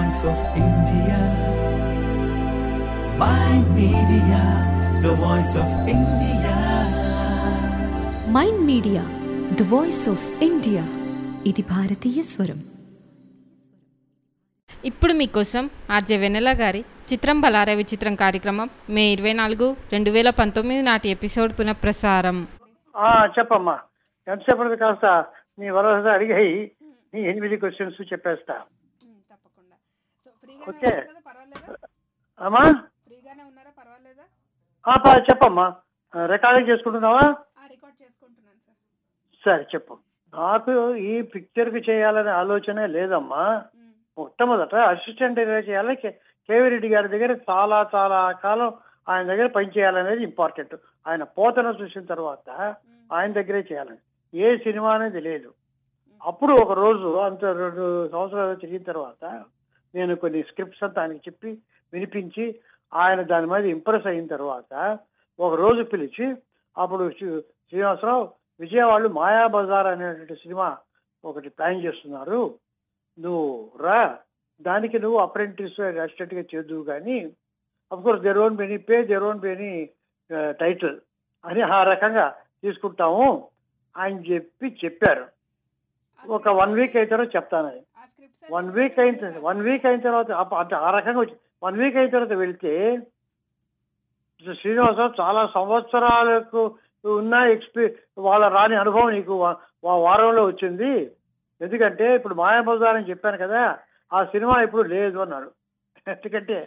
voice of India. Mind Media, the voice of India. Mind media the voice of India ఇది భారతీయ స్వరం ఇప్పుడు మీకోసం ఆర్జే వెన్నెల గారి చిత్రం బలారే విచిత్రం కార్యక్రమం మే ఇరవై నాలుగు రెండు వేల పంతొమ్మిది నాటి ఎపిసోడ్ పునఃప్రసారం ఆ చెప్పమ్మా ఎంతసేపటిది కాస్త నీ వరస అడిగాయి నీ ఎనిమిది క్వశ్చన్స్ చెప్పేస్తా తప్పకుండా సో ఫ్రీగా ఓకే. పర్వాలేదా అమ్మా ఫ్రీగానే ఉన్నారా పర్వాలేదా ఆ, పా- చెప్పమ్మా రికార్డింగ్ చేసుకుంటున్నావా రికార్డ్ చేసుకుంటున్నాను సార్ సరే చెప్పు నాకు ఈ పిక్చర్ కి చేయాలనే ఆలోచనే లేదమ్మా మొట్టమొదట అసిస్టెంట్ చేయాలి కే- కేవీ రెడ్డి గారి దగ్గర చాలా చాలా కాలం ఆయన దగ్గర పనిచేయాలనేది ఇంపార్టెంట్ ఆయన పోతన చూసిన తర్వాత ఆయన దగ్గరే చేయాలని ఏ సినిమా అనేది లేదు అప్పుడు ఒక రోజు అంత రెండు సంవత్సరాలు తిరిగిన తర్వాత నేను కొన్ని స్క్రిప్ట్స్ అంతా ఆయనకి చెప్పి వినిపించి ఆయన దాని మీద ఇంప్రెస్ అయిన తర్వాత ఒక రోజు పిలిచి అప్పుడు శ్రీ- శ్రీనివాసరావు విజయవాడలో మాయా బజార్ అనేటువంటి సినిమా ఒకటి ప్లాన్ చేస్తున్నారు నువ్వు రా దానికి నువ్వు అప్రెంటిస్ అసిస్టెంట్ గా చేద్దువు కానీ అఫ్ కోర్స్ దెర్ ఓన్ బెనీ పే దెర్ ఓన్ బెనీ టైటిల్ అని ఆ రకంగా తీసుకుంటాము అని చెప్పి చెప్పారు ఒక వన్ వీక్ అయిన తర్వాత చెప్తానని వన్ వీక్ అయిన వన్ వీక్ అయిన తర్వాత అప్ప- అంటే ఆ రకంగా వచ్చి వన్ వీక్ అయిన తర్వాత వెళ్తే శ్రీనివాసరావు చాలా సంవత్సరాలకు ఉన్న ఎక్స్పీ వాళ్ళ రాని అనుభవం నీకు వా- వా- వారంలో వచ్చింది ఎందుకంటే ఇప్పుడు మాయాబజార్ అని చెప్పాను కదా ఆ సినిమా ఇప్పుడు లేదు అన్నాడు ఎందుకంటే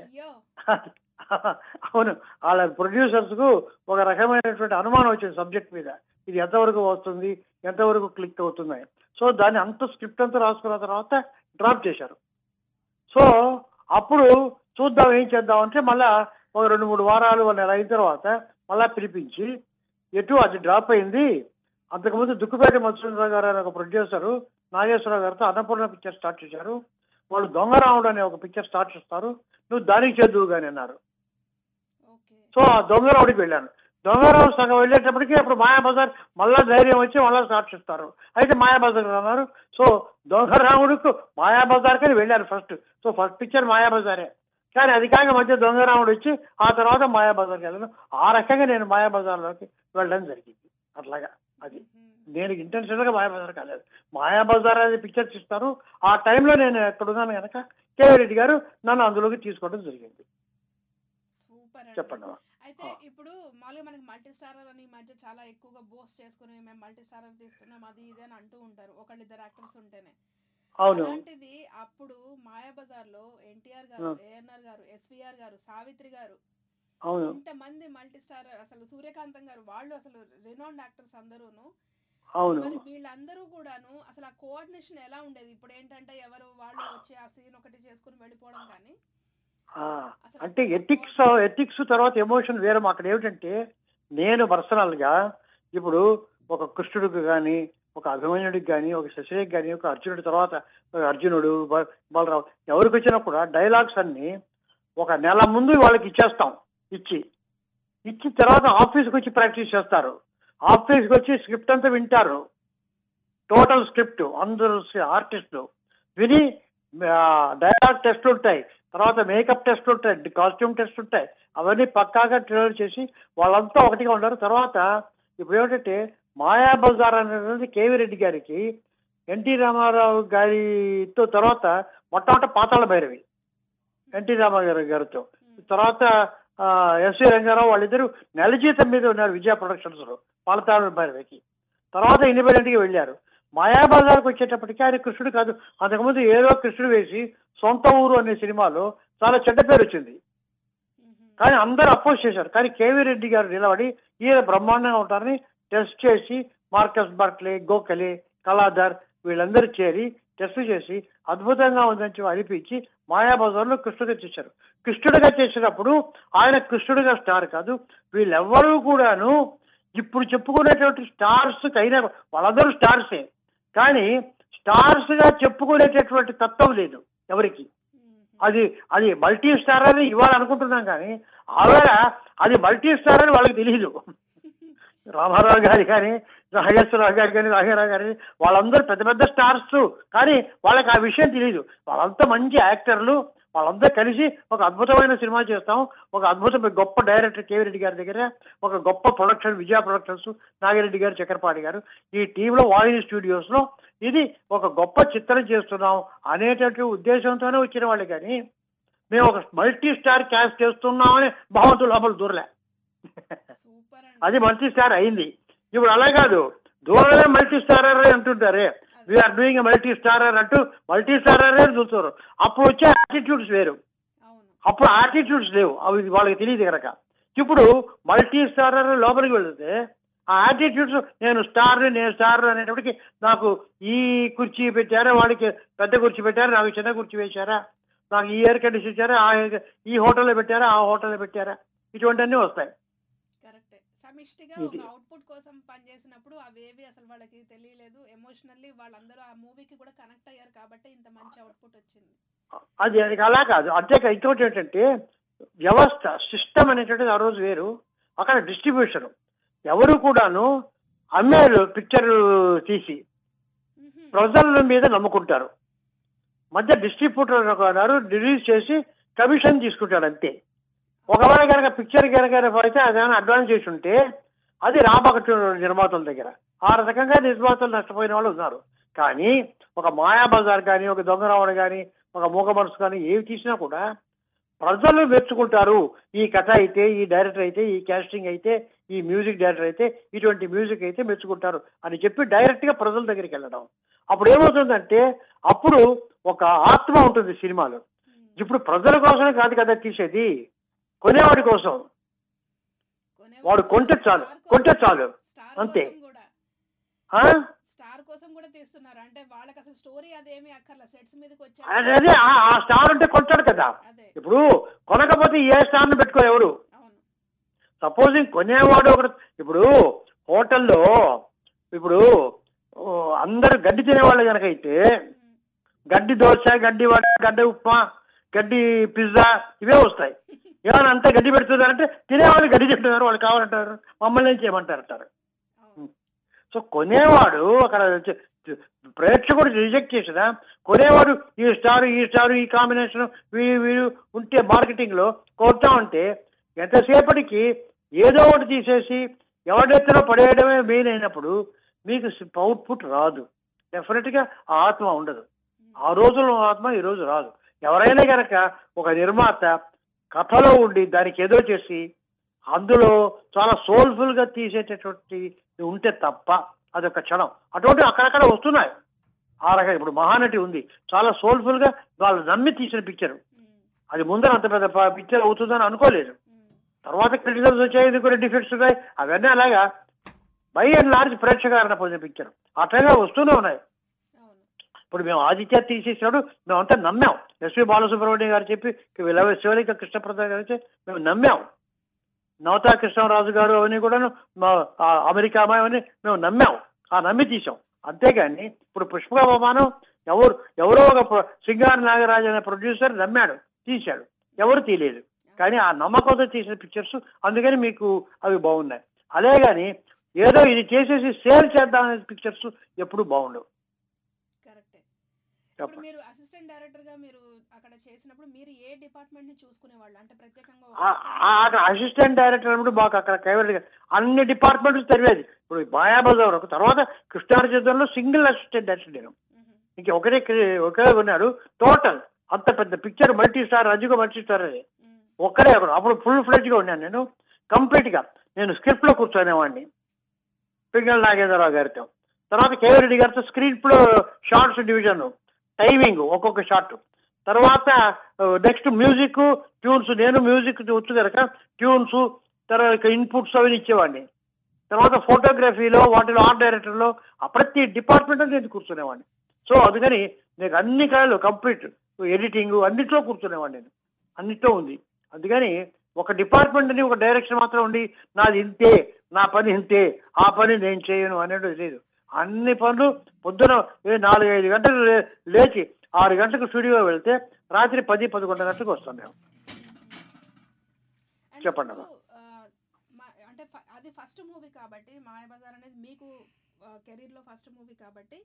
అవును వాళ్ళ ప్రొడ్యూసర్స్ కు ఒక రకమైనటువంటి అనుమానం వచ్చింది సబ్జెక్ట్ మీద ఇది ఎంతవరకు వస్తుంది ఎంతవరకు క్లిక్ అవుతుంది సో దాన్ని అంత స్క్రిప్ట్ అంతా రాసుకున్న తర్వాత డ్రాప్ చేశారు సో అప్పుడు చూద్దాం ఏం చేద్దాం అంటే మళ్ళా ఒక రెండు మూడు వారాలు ఒక నెల అయిన తర్వాత మళ్ళా పిలిపించి ఎటు అది డ్రాప్ అయింది అంతకుముందు దుక్కుపేట మధుసూదనరావు గారు అనే ఒక ప్రొడ్యూసరు నాగేశ్వరరావు గారితో అన్నపూర్ణ పిక్చర్ స్టార్ట్ చేశారు వాళ్ళు దొంగరాముడు అనే ఒక పిక్చర్ స్టార్ట్ చేస్తారు నువ్వు దానికి చేద్దువు కానీ అన్నారు సో ఆ దొంగరావుడికి వెళ్ళాను దొంగరావు సగం వెళ్ళేటప్పటికి అప్పుడు మాయాబజార్ మళ్ళా ధైర్యం వచ్చి మళ్ళా స్టార్ట్ చేస్తారు అయితే మాయాబజార్ అన్నారు సో దొంగరాముడికి మాయాబజార్ కని వెళ్ళాను ఫస్ట్ సో ఫస్ట్ పిక్చర్ మాయాబజారే కానీ అది కాక మధ్య దొంగరాముడు వచ్చి ఆ తర్వాత మాయాబజార్కి వెళ్ళాను ఆ రకంగా నేను మాయాబజార్లోకి వెళ్ళడం జరిగింది అట్లాగా అది నేను ఇంటెన్షన్ గా మాయాబజార్ కాలేదు మాయాబజార్ అనేది పిక్చర్ తీస్తారు ఆ టైంలో నేను ఎక్కడున్నాను కనుక కేవీ రెడ్డి గారు నన్ను అందులోకి తీసుకోవడం జరిగింది సూపర్ చెప్పండి అమ్మా. అయితే ఆ. ఇప్పుడు మామూలుగా మనకి మల్టీ స్టారర్ అని ఈ మధ్య చాలా ఎక్కువగా బోస్ట్ చేసుకుని మేము మల్టీ స్టారర్ తీస్తున్నాం అది ఇది అని అంటూ ఉంటారు ఒకళ్ళిద్దరు యాక్టర్స్ ఉంటేనే అవును అలాంటిది అప్పుడు మాయాబజార్ లో ఎన్టీఆర్ గారు ఆ. ఏఎన్ఆర్ గారు ఎస్విఆర్ గారు సావిత్రి గారు అవును ఇంతమంది మల్టీ స్టార్ అసలు సూర్యకాంతం గారు వాళ్ళు అసలు రినౌండ్ యాక్టర్స్ అందరూను అవును మరి వీళ్ళందరూ కూడాను అసలు ఆ కోఆర్డినేషన్ ఎలా ఉండేది ఇప్పుడు ఏంటంటే ఎవరు వాళ్ళు వచ్చి ఆ సీన్ ఒకటి చేసుకుని వెళ్ళిపోవడం కానీ ఆ, అంటే ఎథిక్స్ ఎథిక్స్ తర్వాత ఎమోషన్ వేరే అక్కడ ఏమిటంటే నేను పర్సనల్ గా ఇప్పుడు ఒక కృష్ణుడికి కానీ ఒక అభిమన్యుడికి కానీ ఒక శశికి కానీ ఒక అర్జునుడి తర్వాత ఒక అర్జునుడు బ- బలరావు ఎవరికి వచ్చినా కూడా డైలాగ్స్ అన్ని ఒక నెల ముందు వాళ్ళకి ఇచ్చేస్తాం ఇచ్చి ఇచ్చిన తర్వాత ఆఫీస్కి వచ్చి ప్రాక్టీస్ చేస్తారు ఆఫీస్కి వచ్చి స్క్రిప్ట్ అంతా వింటారు టోటల్ స్క్రిప్ట్ అందరూ ఆర్టిస్టులు విని డైలాగ్ టెస్ట్ ఉంటాయి తర్వాత మేకప్ టెస్ట్ ఉంటాయి కాస్ట్యూమ్ టెస్ట్ ఉంటాయి అవన్నీ పక్కాగా ట్రైలర్ చేసి వాళ్ళంతా ఒకటిగా ఉన్నారు తర్వాత ఇప్పుడు ఏమిటంటే మాయా బజార్ అనేది కేవీ రెడ్డి గారికి ఎన్టీ రామారావు గారితో తర్వాత మొట్టమొదటి పాతాళ భైరవి ఎన్టీ రామారావు గారితో తర్వాత ఎస్వి రంగారావు వాళ్ళిద్దరు నెల జీతం మీద ఉన్నారు విజయ ప్రొడక్షన్స్ లో పాలతాళ భైరవికి తర్వాత ఇండిపెండెంట్ గా వెళ్ళారు మాయాబజార్కి వచ్చేటప్పటికి ఆయన కృష్ణుడు కాదు అంతకుముందు ఏదో కృష్ణుడు వేసి సొంత ఊరు అనే సినిమాలో చాలా చెడ్డ పేరు వచ్చింది కానీ అందరూ అపోజ్ చేశారు కానీ కేవీ రెడ్డి గారు నిలబడి ఈయన బ్రహ్మాండంగా ఉంటారని టెస్ట్ చేసి మార్కస్ బర్క్లే గోఖలే కళాధర్ వీళ్ళందరూ చేరి టెస్ట్ చేసి అద్భుతంగా ఉందని చెప్పి అనిపించి మాయాబజార్లో కృష్ణుడిగా చేశారు కృష్ణుడిగా చేసినప్పుడు ఆయన కృష్ణుడిగా స్టార్ కాదు వీళ్ళెవ్వరూ కూడాను ఇప్పుడు చెప్పుకునేటువంటి స్టార్స్ అయినా వాళ్ళందరూ స్టార్సే కానీ స్టార్స్ గా చెప్పుకునేటటువంటి తత్వం లేదు ఎవరికి అది అది మల్టీ స్టార్ అని ఇవాళ అనుకుంటున్నాం కానీ ఆవేళ అది మల్టీ స్టార్ అని వాళ్ళకి తెలియదు రామారావు గారి కానీ నాగేశ్వరరావు గారి కానీ నాగేశ్వరరావు గారి వాళ్ళందరూ పెద్ద పెద్ద స్టార్స్ కానీ వాళ్ళకి ఆ విషయం తెలియదు వాళ్ళంతా మంచి యాక్టర్లు వాళ్ళందరూ కలిసి ఒక అద్భుతమైన సినిమా చేస్తాం ఒక అద్భుతమైన గొప్ప డైరెక్టర్ కేవీ రెడ్డి గారి దగ్గర ఒక గొప్ప ప్రొడక్షన్ విజయ ప్రొడక్షన్స్ నాగిరెడ్డి గారు చక్రపాణి గారు ఈ టీంలో వాహిని స్టూడియోస్ లో ఇది ఒక గొప్ప చిత్రం చేస్తున్నాం అనేటటువంటి ఉద్దేశంతోనే వచ్చిన వాళ్ళు కానీ మేము ఒక మల్టీ స్టార్ క్యాస్ట్ చేస్తున్నామని భగవంతుడు లోపల దూరలే సూపర్ అది మల్టీ స్టార్ అయింది ఇప్పుడు అలా కాదు దూరమే మల్టీ స్టారర్ అంటుంటారే వీఆర్ డూయింగ్ మల్టీ స్టారర్ అంటూ మల్టీ స్టారర్ అని చూస్తారు అప్పుడు వచ్చే యాటిట్యూడ్స్ వేరు అవును అప్పుడు యాటిట్యూడ్స్ లేవు అవి వాళ్ళకి తెలియదు కనుక ఇప్పుడు మల్టీ స్టారర్ లోపలికి వెళితే ఆ యాటిట్యూడ్స్ నేను స్టార్ నేను స్టార్ అనేటప్పటికి నాకు ఈ కుర్చీ పెట్టారా వాడికి పెద్ద కుర్చీ పెట్టారా నాకు చిన్న కుర్చీ వేశారా నాకు ఈ ఎయిర్ కండిషన్ ఇచ్చారా ఆ air- ఈ హోటల్లో పెట్టారా ఆ హోటల్లో పెట్టారా ఇటువంటివన్నీ వస్తాయి కరెక్టే సమిష్టిగా ఇది- ఒక అవుట్పుట్ కోసం పనిచేసినప్పుడు అవేవి అసలు వాళ్ళకి తెలియలేదు ఎమోషనల్లీ వాళ్ళందరూ ఆ మూవీకి కూడా కనెక్ట్ అయ్యారు కాబట్టి ఇంత మంచి అవుట్పుట్ వచ్చింది అది అది అలా కాదు అంతే ఇంకోటి ఏంటంటే వ్యవస్థ సిస్టమ్ అనేటువంటిది ఆ రోజు వేరు అక్కడ డిస్ట్రిబ్యూషన్ ఎవరు కూడాను అమ్మారు పిక్చర్ తీసి మ్హూ. ప్రజల మీద నమ్ముకుంటారు మధ్య డిస్ట్రిబ్యూటర్ ఉన్నారు రిలీజ్ చేసి కమిషన్ తీసుకుంటాడు అంతే ఒకవేళ కనుక పిక్చర్ కనుక అయితే అదేమైనా అడ్వాన్స్ చేసి ఉంటే అది రాబగట్టు నిర్మాతల దగ్గర ఆ రకంగా నిర్మాతలు నష్టపోయిన వాళ్ళు ఉన్నారు కానీ ఒక మాయాబజార్ కానీ ఒక దొంగ రావణ కానీ ఒక మూగ మనసు కానీ ఏవి తీసినా కూడా ప్రజలు మెచ్చుకుంటారు ఈ కథ అయితే ఈ డైరెక్టర్ అయితే ఈ కాస్టింగ్ అయితే ఈ మ్యూజిక్ డైరెక్టర్ అయితే ఇటువంటి మ్యూజిక్ అయితే మెచ్చుకుంటారు అని చెప్పి డైరెక్ట్ గా ప్రజల దగ్గరికి వెళ్ళడం అప్పుడు ఏమవుతుందంటే అప్పుడు ఒక ఆత్మ ఉంటుంది సినిమాలో మ్. ఇప్పుడు ప్రజల కోసమే కాదు కదా తీసేది కొనేవాడి కోసం కొనేవాళ్ళు వాడు కొంటే చాలు స్టార్ కొంటే కోసం- చాలు స్టార్ అంతే. కోసం కూడా ఆ? స్టార్ కోసం కూడా తీస్తున్నారు అంటే వాళ్ళకి అసలు స్టోరీ అదేమి అక్కర్లా సెట్స్ మీదకి అదే వచ్చారు అదే ఆ- ఆ స్టార్ ఉంటే కొంటాడు కదా అదే ఇప్పుడు కొనకపోతే ఏ స్టార్ ను పెట్టుకోరు ఎవరు అవును సపోజింగ్ కొనేవాడు ఒకడు ఇప్పుడు హోటల్లో ఇప్పుడు ఓ, అందరు గడ్డి తినేవాళ్ళు కనుక అయితే మ్. గడ్డి దోశ గడ్డి వడ గడ్డి ఉప్మా గడ్డి పిజ్జా ఇవే వస్తాయి ఏమైనా అంతా గడ్డి పెడుతున్నారంటే తినేవాళ్ళు గడ్డి తింటున్నారు వాళ్ళు కావాలంటారు మమ్మల్ని ఏం చేయమంటారు అంటారు అవును సో కొనేవాడు అక్కడ చ- చ- ప్రేక్షకుడు రిజెక్ట్ చేసిన కొనేవాడు ఈ స్టార్ ఈ స్టార్ ఈ కాంబినేషన్ వీరు వీరు ఉంటే మార్కెటింగ్ లో కొడతా ఉంటే ఎంతసేపటికి ఏదో ఒకటి తీసేసి ఎవడెత్తులో పడేయడమే మెయిన్ అయినప్పుడు మీకు అవుట్పుట్ రాదు డెఫినెట్ గా ఆ ఆత్మ ఉండదు ఆ రోజుల్లో ఆత్మ ఈ రోజు రాదు ఎవరైనా గనక ఒక నిర్మాత కథలో ఉండి దానికి ఏదో చేసి అందులో చాలా సోల్ఫుల్ గా తీసేటటువంటి ఉంటే తప్ప అదొక క్షణం అటువంటి అక్కడక్కడ వస్తున్నాయి ఆ రకంగా ఇప్పుడు మహానటి ఉంది చాలా సోల్ఫుల్ గా వాళ్ళు నమ్మి తీసిన పిక్చర్ మ్. అది ముందర అంత పెద్ద పిక్చర్ అవుతుందని అనుకోలేదు మ్. తర్వాత క్రిటికల్స్ వచ్చాయి ఇది కూడా డిఫెక్ట్స్ ఉన్నాయి అవన్నీ అలాగా బై అండ్ లార్జ్ ప్రేక్షకారణ పొందిన పిక్చర్ అట్లగా వస్తూనే ఉన్నాయి అవును ఇప్పుడు మేము ఆదిత్య తీసేసినాడు మేమంతా నమ్మాం ఎస్వి బాలసుబ్రహ్మణ్యం గారు చెప్పి విలవ శివలిక కృష్ణప్రసాద్ గారు చెప్పి మేము నమ్మాం నవతా కృష్ణరాజు గారు అవన్నీ కూడా అమెరికా అమ్మాయి అవన్నీ మేము నమ్మాం ఆ నమ్మి తీసాం అంతేగాని ఇప్పుడు పుష్పక బహుమానం ఎవరు ఎవరో ఒక ప్రొ- సింగారి నాగరాజు అనే ప్రొడ్యూసర్ నమ్మాడు తీశాడు ఎవరు తీయలేదు కానీ ఆ నమ్మకంతో తీసిన పిక్చర్స్ అందుకని మీకు అవి బాగున్నాయి అదే గాని ఏదో ఇది చేసేసి సేల్ చేద్దాం అనే పిక్చర్స్ ఎప్పుడు బాగుండవు కరెక్టే ఇప్పుడు చెప్పండి మీరు అసిస్టెంట్ డైరెక్టర్ గా మీరు అక్కడ చేసినప్పుడు మీరు ఏ డిపార్ట్మెంట్ ని చూసుకునేవాళ్ళు అంటే ప్రత్యేకంగా ఒక- ఆ- ఆ- అక్కడ అసిస్టెంట్ డైరెక్టర్ అన్నప్పుడు మాకు అక్కడ కైవరి అన్ని డిపార్ట్మెంట్స్ తెలియదు ఇప్పుడు మాయాబజార్ ఒక తర్వాత కృష్ణార్జునంలో సింగిల్ అసిస్టెంట్ డైరెక్టర్ నేను మ్హూ. ఇంక ఒకరే క్రి- ఒకరే ఉన్నాడు టోటల్ అంత పెద్ద పిక్చర్ మల్టీ స్టార్ రజుగా మల్టీ స్టార్ అది మ్. ఒక్కడే ఒకడు అప్పుడు ఫుల్ ఫ్లెజ్ గా ఉన్నాను నేను కంప్లీట్ గా నేను స్క్రిప్ట్ లో కూర్చొనేవాడిని పింగళ నాగేంద్రరావు గారితో తర్వాత కేవీ రెడ్డి గారితో స్క్రీన్ లో షార్ట్స్ డివిజన్ టైమింగ్ ఒక్కొక్క షార్ట్ తర్వాత నెక్స్ట్ మ్యూజిక్ ట్యూన్స్ నేను మ్యూజిక్ వచ్చు కనుక ట్యూన్స్ తర్వాత ఇన్పుట్స్ అవి ఇచ్చేవాడిని తర్వాత ఫోటోగ్రఫీలో వాటిలో ఆర్ట్ డైరెక్టర్ లో ఆ ప్రతి డిపార్ట్మెంట్ నేను కూర్చునేవాడిని సో అందుకని నీకు అన్ని కాళ్ళు కంప్లీట్ ఎడిటింగ్ అన్నిట్లో కూర్చునేవాడిని నేను అన్నిట్లో ఉంది అందుకని ఒక డిపార్ట్మెంట్ ని ఒక డైరెక్షన్ మాత్రం ఉండి నాది ఇంతే నా పని ఇంతే ఆ పని నేను చేయను అనేది లేదు అన్ని పనులు పొద్దున ఏ నాలుగు ఐదు గంటలకు లే- లేచి ఆరు గంటలకు స్టూడియో వెళ్తే రాత్రి పది పదకొండు గంటలకు వస్తాం మేము And చెప్పండి ఇప్పుడు, ఆ, మా- అంటే అంటే ఫ- అది ఫస్ట్ మూవీ కాబట్టి మాయాబజార్ అనేది మీకు కెరీర్ లో ఫస్ట్ మూవీ కాబట్టి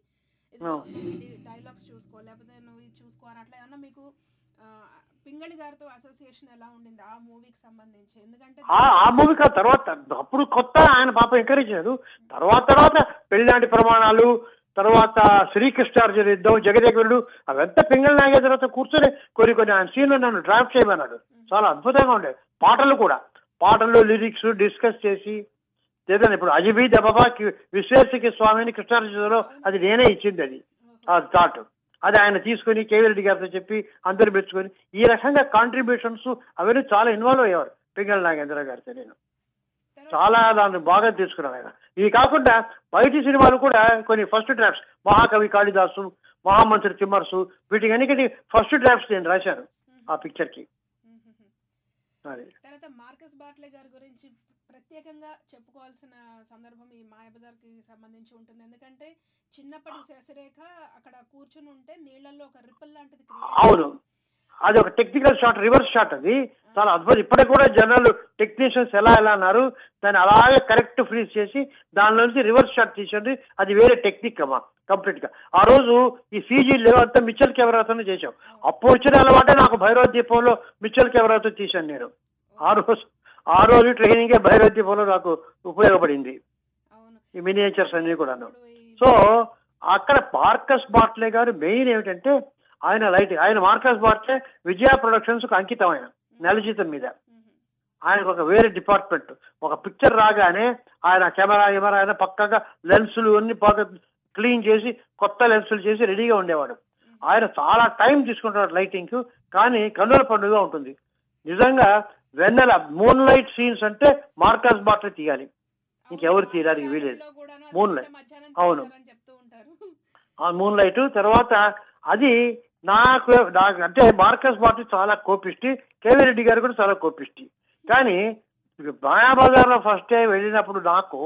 డైలాగ్స్ చూసుకో లేకపోతే నువ్వు ఇది చూసుకో అని అట్లా ఏమన్నా మీకు ఆ, పింగళి గారితో అసోసియేషన్ ఎలా ఉండింది ఆ మూవీకి సంబంధించి ఎందుకంటే ఆ ఆ మూవీ కాదు తర్వాత అప్పుడు కొత్త ఆయన పాప ఎంకరేజ్ చేయదు తర్వాత తర్వాత పెళ్లిలాంటి ప్రమాణాలు తర్వాత శ్రీకృష్ణార్జున యుద్ధం జగదేగుడు అవంతా పింగళ నాగేశ్వరతో కూర్చొని కొన్ని కొన్ని ఆయన సీన్లు నన్ను డ్రాఫ్ట్ చేయమన్నాడు చాలా అద్భుతంగా ఉండేది పాటలు కూడా పాటలు లిరిక్స్ డిస్కస్ చేసి ఏదైనా ఇప్పుడు అజిబీ దబాబా విశ్వేశ్వకి స్వామిని కృష్ణార్జునలో అది నేనే ఇచ్చింది అది ఆ థాట్ అది ఆయన తీసుకొని కేవీ రెడ్డి గారితో చెప్పి అందరు మెచ్చుకొని ఈ రకంగా కాంట్రిబ్యూషన్స్ అవన్నీ చాలా ఇన్వాల్వ్ అయ్యేవారు పింగళ నాగేంద్ర గారితో నేను తర్వాత- చాలా దాన్ని బాగా తీసుకున్నాను ఆయన ఇది కాకుండా బయటి సినిమాలు కూడా కొన్ని ఫస్ట్ డ్రాఫ్ట్స్ మహాకవి కాళిదాసు మహామంత్రి తిమ్మర్సు వీటికి అన్నిటికీ ఫస్ట్ డ్రాఫ్ట్స్ నేను రాశాను ఆ పిక్చర్ కి మ్మ్, మ్మ్, మ్మ్. అది తర్వాత మార్కస్ బాట్లే గారి గురించి ప్రత్యేకంగా చెప్పుకోవాల్సిన సందర్భం ఈ మాయాబజార్ కి సంబంధించి ఉంటుంది ఎందుకంటే చిన్నప్పటి శశరేఖ అక్కడ కూర్చుని ఉంటే నీళ్ళల్లో ఒక రిప్పల్ లాంటిది create అవును అది ఒక టెక్నికల్ షాట్ రివర్స్ షాట్ అది చాలా అద్భుతం ఇప్పటికి కూడా జనరల్ టెక్నీషియన్స్ ఎలా ఎలా అన్నారు దాన్ని అలాగే కరెక్ట్ ఫ్రీజ్ చేసి దానిలో నుంచి రివర్స్ షాట్ తీసేది అది వేరే టెక్నిక్ అమ్మా కంప్లీట్ గా ఆ రోజు ఈ సీజీ లేవు అంతా మిచ్చల్ కెమెరాతోనే చేసాం అప్పుడు వచ్చిన అలవాటే నాకు భైరవ దీపంలో మిచ్చల్ కెమెరాతో తీశాను నేను ఆ రోజు ఆ రోజు ట్రైనింగే భైరవ దీపంలో నాకు ఉపయోగపడింది అవును ఈ మినియేచర్స్ అన్ని కూడాను ఇప్పుడు ఈ- సో అక్కడ మార్కస్ బాట్లే గారు మెయిన్ ఏమిటంటే ఆయన లైట్ ఆయన మార్కస్ బాట్లే విజయ ప్రొడక్షన్స్ కు అంకితం ఆయన నెల జీతం మీద మ్మ్, ఆయనకు ఒక వేరే డిపార్ట్మెంట్ ఒక పిక్చర్ రాగానే ఆయన కెమెరా కెమెరా ఆయన పక్కగా లెన్సులు అన్ని బాగా క్లీన్ చేసి కొత్త లెన్సులు చేసి రెడీగా ఉండేవాడు ఆయన చాలా టైం తీసుకుంటాడు లైటింగ్ కు కానీ కన్నుల పండుగ ఉంటుంది నిజంగా వెన్నెల మూన్ లైట్ సీన్స్ అంటే మార్కస్ బాట్లే తీయాలి ఇంకెవరు తీయడానికి వీలేదు లో కూడాను అది Moonlight. మధ్యాహ్నం అవును. తీశారని చెప్తూ ఉంటారు ఆ మూన్ లైట్ తర్వాత అది నాకు నాకు అంటే మార్కస్ బాటి చాలా కోపిష్టి కేవీ రెడ్డి గారు కూడా చాలా కోపిష్టి కానీ మాయాబజార్లో ఫస్ట్ టైం వెళ్ళినప్పుడు నాకు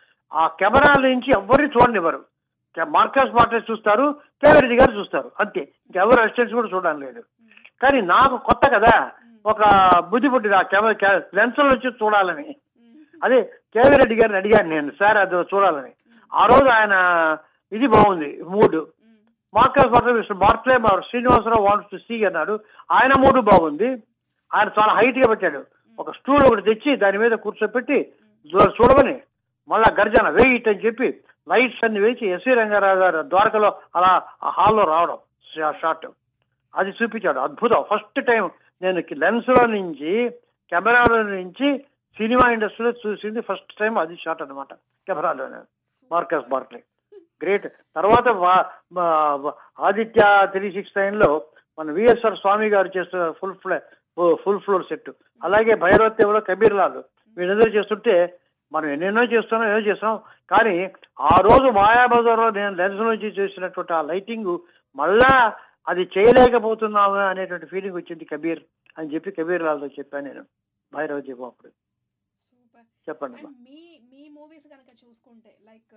ఆ కెమెరాల నుంచి ఎవరిని చూడనివ్వరు కె- మార్కస్ బాటే చూస్తారు కేవీ రెడ్డి గారు చూస్తారు అంతే ఇంకెవరు అసిస్టెంట్స్ కూడా చూడడం లేదు కానీ నాకు కొత్త కదా ఒక బుద్ధి పుట్టింది ఆ కెమెరా లెన్స్ నుంచి చూడాలని అదే కేవీ రెడ్డి గారిని అడిగాను నేను సార్ అది చూడాలని ఆ రోజు ఆయన ఇది బాగుంది mood Marcus Bartley Bartley Srinivasa Rao wants to see అన్నాడు ఆయన మూడు బాగుంది ఆయన చాలా హైట్ గా పెట్టాడు ఒక స్టూల్ ఒకటి తెచ్చి దాని మీద కూర్చోపెట్టి చూ- చూడమని మళ్ళా గర్జన వెయిట్ అని చెప్పి లైట్స్ అన్ని వేసి ఎస్వి రంగారావు గారు ద్వారకలో అలా ఆ హాల్లో రావడం షాట్ అది చూపించాడు అద్భుతం ఫస్ట్ టైం నేను లెన్స్ లో నుంచి కెమెరాలో నుంచి సినిమా ఇండస్ట్రీలో చూసింది ఫస్ట్ టైం అది షాట్ అనమాట కెమెరాలోనే మార్కస్ బార్క్లే గ్రేట్ తర్వాత వా- వా- ఆదిత్య త్రీ సిక్స్ నైన్ లో మన విఎస్ఆర్ స్వామి గారు చేస్తున్న ఫుల్ ఫ్లే ఫుల్ ఫ్లోర్ సెట్ అలాగే భైరవత్యంలో కబీర్ లాల్ వీళ్ళందరూ చేస్తుంటే మనం ఎన్నెన్నో చేస్తున్నాం ఏదో చేస్తున్నాం కానీ ఆ రోజు మాయాబజార్లో నేను లెన్స్ నుంచి చేసినటువంటి ఆ లైటింగ్ మళ్ళా అది చేయలేకపోతున్నాము అనేటువంటి ఫీలింగ్ వచ్చింది కబీర్ అని చెప్పి కబీర్ లాల్తో చెప్పాను నేను భైరవ దీపం అప్పుడు సూపర్ చెప్పండి అమ్మా. అండ్ మీ మీ మూవీస్ కనుక చూసుకుంటే లైక్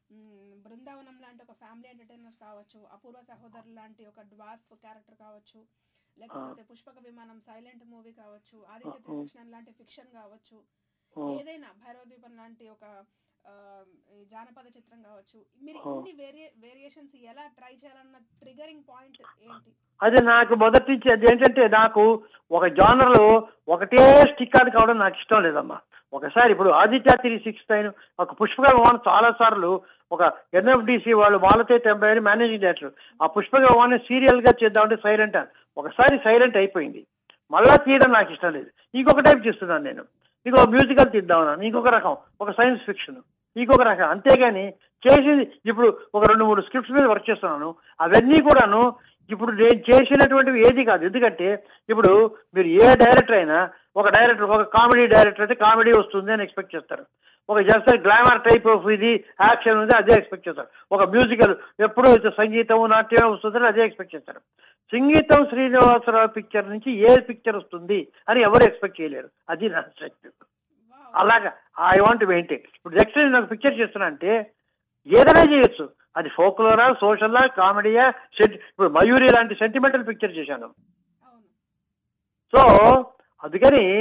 బృందావనం లాంటి ఒక ఫ్యామిలీ ఎంటర్టైనర్ కావచ్చు అపూర్వ సహోదరు లాంటి ఒక డ్వార్ఫ్ క్యారెక్టర్ కావచ్చు లేకపోతే పుష్పక విమానం సైలెంట్ మూవీ కావచ్చు ఆదిత్య ఆ, ఆ. త్రికృష్ణన్ లాంటి ఫిక్షన్ కావచ్చు ఆ, ఏదైనా భైరవ దీపం లాంటి ఒక ఆ, ఈ జానపద చిత్రం కావచ్చు మీరు ఆ. ఇన్ని వేరియ వేరియేషన్స్ ఎలా ట్రై చేయాలన్న ట్రిగరింగ్ పాయింట్ ఏంటి అది నాకు మొదటి నుంచి అది ఏంటంటే నాకు ఒక జానర్ లో ఒకటే స్టిక్ అది కావడం నాకు ఇష్టం లేదమ్మా ఒకసారి ఇప్పుడు ఆదిత్య త్రీ సిక్స్ నైన్ ఒక పుష్పక విమానం చాలా సార్లు ఒక ఎన్ఎఫ్డిసి వాళ్ళు మాలతే టెంపై అని మేనేజింగ్ డైరెక్టర్ ఆ పుష్పక విమానం సీరియల్ గా చేద్దామంటే సైలెంట్ అని ఒకసారి సైలెంట్ అయిపోయింది మళ్ళా తీయడం నాకు ఇష్టం లేదు ఇంకొక టైప్ చేస్తున్నాను నేను ఇంకో మ్యూజికల్ తీద్దామన్నాను ఇంకొక రకం ఒక సైన్స్ ఫిక్షన్ ఇంకొక రకం అంతేగాని చేసింది ఇప్పుడు ఒక రెండు మూడు స్క్రిప్ట్స్ మీద వర్క్ చేస్తున్నాను అవన్నీ కూడాను ఇప్పుడు నేను చేసినటువంటివి ఏది కాదు ఎందుకంటే ఇప్పుడు మీరు ఏ డైరెక్టర్ అయినా ఒక డైరెక్టర్ ఒక కామెడీ డైరెక్టర్ అయితే కామెడీ వస్తుంది అని ఎక్స్పెక్ట్ చేస్తారు ఒక జస్ట్ గ్లామర్ టైప్ ఆఫ్ ఇది యాక్షన్ ఉంది అదే ఎక్స్పెక్ట్ చేస్తారు ఒక మ్యూజికల్ ఎప్పుడు అయితే సంగీతం నాట్యం వస్తుందని అదే ఎక్స్పెక్ట్ చేస్తారు సంగీతం శ్రీనివాసరావు పిక్చర్ నుంచి ఏ పిక్చర్ వస్తుంది అని ఎవరు ఎక్స్పెక్ట్ చేయలేరు అది నా శక్తి వావ్ అలాగా ఐ వాంట్ మెయింటైన్ ఇప్పుడు నెక్స్ట్ నేను ఒక పిక్చర్ చేస్తున్నా అంటే ఏదైనా చేయొచ్చు అది ఫోక్లోరా సోషల్లా కామెడీయా సెంటి ఇప్పుడు మయూరి లాంటి సెంటిమెంటల్ పిక్చర్ చేశాను అవును సో అందుకని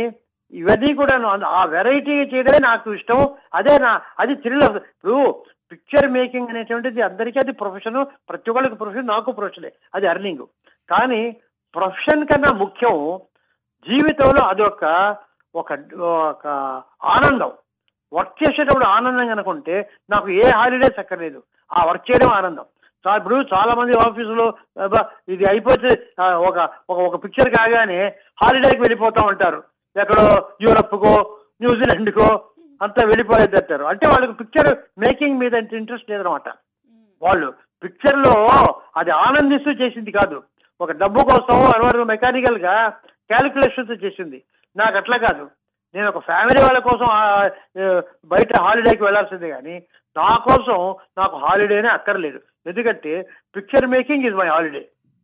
ఇవన్నీ కూడా ఆ వెరైటీ చేయడమే నాకు ఇష్టం అదే నా అది థ్రిల్లర్ ఇప్పుడు పిక్చర్ మేకింగ్ అనేటువంటిది అందరికీ అది ప్రొఫెషన్ ప్రతి ఒక్కరికి ప్రొఫెషన్ నాకు ప్రొఫెషనే అది అర్నింగ్ కానీ ప్రొఫెషన్ కన్నా ముఖ్యం జీవితంలో అది ఒక ఒక ఒక ఆనందం వర్క్ చేసేటప్పుడు ఆనందంగా అనుకుంటే నాకు ఏ హాలిడేస్ అక్కర్లేదు ఆ వర్క్ చేయడం ఆనందం చా- ఇప్పుడు చాలా మంది ఆఫీసులో అబ్బా, ఇది అయిపోతే ఆ, ఒక ఒక ఒక పిక్చర్ కాగానే హాలిడేకి వెళ్ళిపోతా ఉంటారు ఎక్కడో యూరప్కో న్యూజిలాండ్కో అంతా వెళ్ళిపోయేది అంటారు అంటే వాళ్ళకి పిక్చర్ మేకింగ్ మీద అంత ఇంట్రెస్ట్ లేదనమాట వాళ్ళు పిక్చర్ లో అది ఆనందిస్తూ చేసింది కాదు ఒక డబ్బు కోసం అనవరం మెకానికల్ గా క్యాలిక్యులేషన్స్ చేసింది నాకు అట్లా కాదు నేను ఒక ఫ్యామిలీ వాళ్ళ కోసం ఆ, ఆ, బయట హాలిడేకి వెళ్ళాల్సిందే కానీ నా కోసం నాకు హాలిడేనే అక్కర్లేదు ఎందుకంటే picture making is my holiday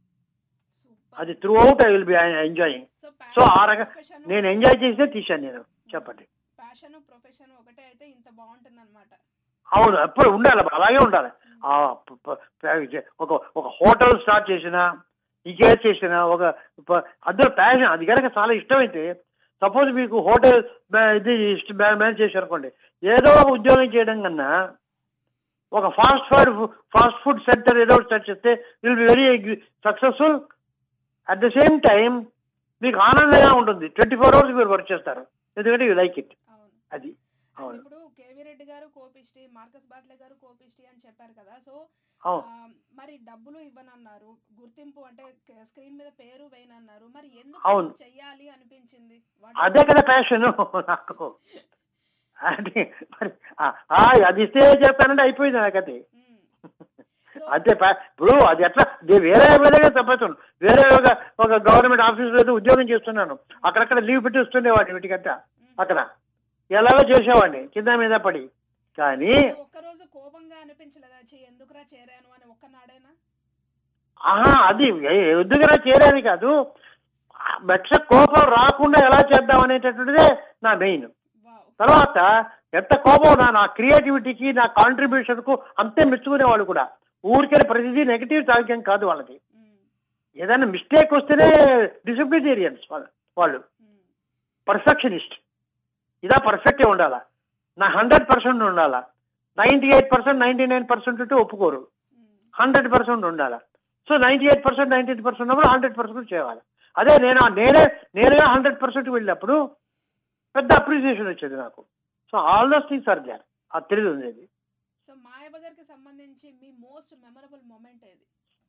అది throughout I will be enjoying so ఆ రక నేను ఎంజాయ్ చేస్తే తీశాను నేను చెప్పండి ప్యాషన్ ప్రొఫెషన్ ఒకటే అయితే ఇంత బాగుంటుంది అనమాట అవును ఎప్పుడు ఉండాలి అలాగే ఉండాలి ఆ ప- ప- ప- ఒక ఒక హోటల్ స్టార్ట్ చేసినా ఇంకే చేసినా ఒక ప- అందులో ప్యాషన్ అది కనుక చాలా ఇష్టమైతే సపోజ్ మీకు హోటల్ ఇది మేనేజ్ చేశారు అనుకోండి ఏదో ఒక ఉద్యోగం చేయడం కన్నా ఒక fast food fast food center ఏదో ఒకటి స్టార్ట్ చేస్తే will be very successful at the same time మీకు ఆనందంగా ఉంటుంది ట్వంటీ ఫోర్ అవర్స్ మీరు వర్క్ చేస్తారు ఎందుకంటే యూ లైక్ ఇట్ అవును అది And అవును ఇప్పుడు కేవీ రెడ్డి గారు కోపిష్టి మార్కస్ బాట్లే గారు కోపిష్టి అని చెప్పారు కదా సో అవును ఆ, మరి డబ్బులు ఇవ్వనన్నారు గుర్తింపు అంటే స్క్రీన్ మీద పేరు వేయనన్నారు మరి ఎందుకు అవును. చెయ్యాలి అనిపించింది What అదే is- కదా ప్యాషన్ నాకు అది మరి ఆ- ఆ, అది ఇస్తే చెప్తానంటే అయిపోయింది నాకు అది మ్మ్. సో అంతే పా- ఇప్పుడు అది ఎట్లా ఇది వేరే వేరేగా తప్పచ్చు వేరే ఒక ఒక గవర్నమెంట్ ఆఫీస్ లో ఉద్యోగం చేస్తున్నాను అక్కడక్కడ లీవ్ పెట్టి వస్తుండేవాడిని వీటికంతా మ్మ్. అక్కడ ఎలాగో చేసేవాడిని కింద మీద పడి కానీ ఒక్కరోజు కోపంగా అనిపించలేదా చే ఎందుకురా చేరాను అని ఒక్కనాడేనా ఆహా అది ఎందుకురా చేరేది కాదు మెట్ల కోపం రాకుండా ఎలా చేద్దాం అనేటటువంటిదే నా మెయిన్ వావ్ తర్వాత ఎంత కోపం నా నా క్రియేటివిటీకి నా కాంట్రిబ్యూషన్ కు అంతే మెచ్చుకునేవాళ్ళు కూడా ఊరికే ప్రతిదీ నెగిటివ్ తాగ్యం కాదు వాళ్ళది మ్మ్. ఏదైనా మిస్టేక్ వస్తేనే డిసిప్లినేరియన్స్ వాళ్ళు మ్మ్. పర్ఫెక్షనిస్ట్ ఇదా పర్ఫెక్టే ఉండాలా నా హండ్రెడ్ పర్సెంట్ ఉండాలా ninety eight percent ninety nine percent ఉంటే ఒప్పుకోరు మ్మ్. హండ్రెడ్ పర్సెంట్ ఉండాలా so ninety eight percent ninety eight percent ఉన్నప్పుడు హండ్రెడ్ పర్సెంట్ చేయాలి అదే నేను నేనే నేరుగా హండ్రెడ్ పర్సెంట్ వెళ్ళినప్పుడు పెద్ద అప్రిసియేషన్ వచ్చేది నాకు so all those things are there ఆ తెలియదు ఉండేది సో మాయాబజార్ కి సంబంధించి మీ మోస్ట్ మెమరబుల్ మూమెంట్ ఏది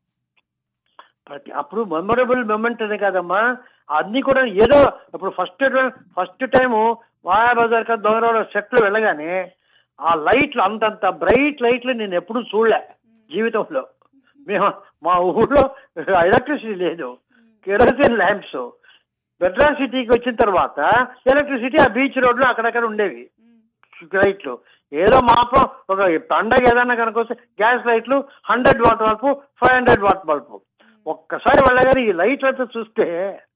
ప్రతి అప్పుడు మెమొరబుల్ మూమెంట్ అనే కాదమ్మా అన్ని కూడా ఏదో ఇప్పుడు ఫస్ట్ ఫస్ట్ టైము మాయాబజార్ కదా దొంగరాడు సెట్లు వెళ్ళగానే ఆ లైట్లు అంతంత బ్రైట్ లైట్లు నేను ఎప్పుడు చూడలే మ్మ్. జీవితంలో మేము మా ఊళ్ళో ఎలక్ట్రిసిటీ లేదు మ్మ్. కెరోసిన్ ల్యాంప్స్ మెడ్రాస్ సిటీకి వచ్చిన తర్వాత ఎలక్ట్రిసిటీ ఆ బీచ్ రోడ్ లో అక్కడక్కడ ఉండేవి మ్మ్. లైట్లు ఏదో మాపం ఒక పండగ ఏదన్నా కనుకొస్తే గ్యాస్ లైట్లు hundred watt bulb five hundred watt bulb ఒక్కసారి వెళ్ళగానే ఈ లైట్ అంతా చూస్తే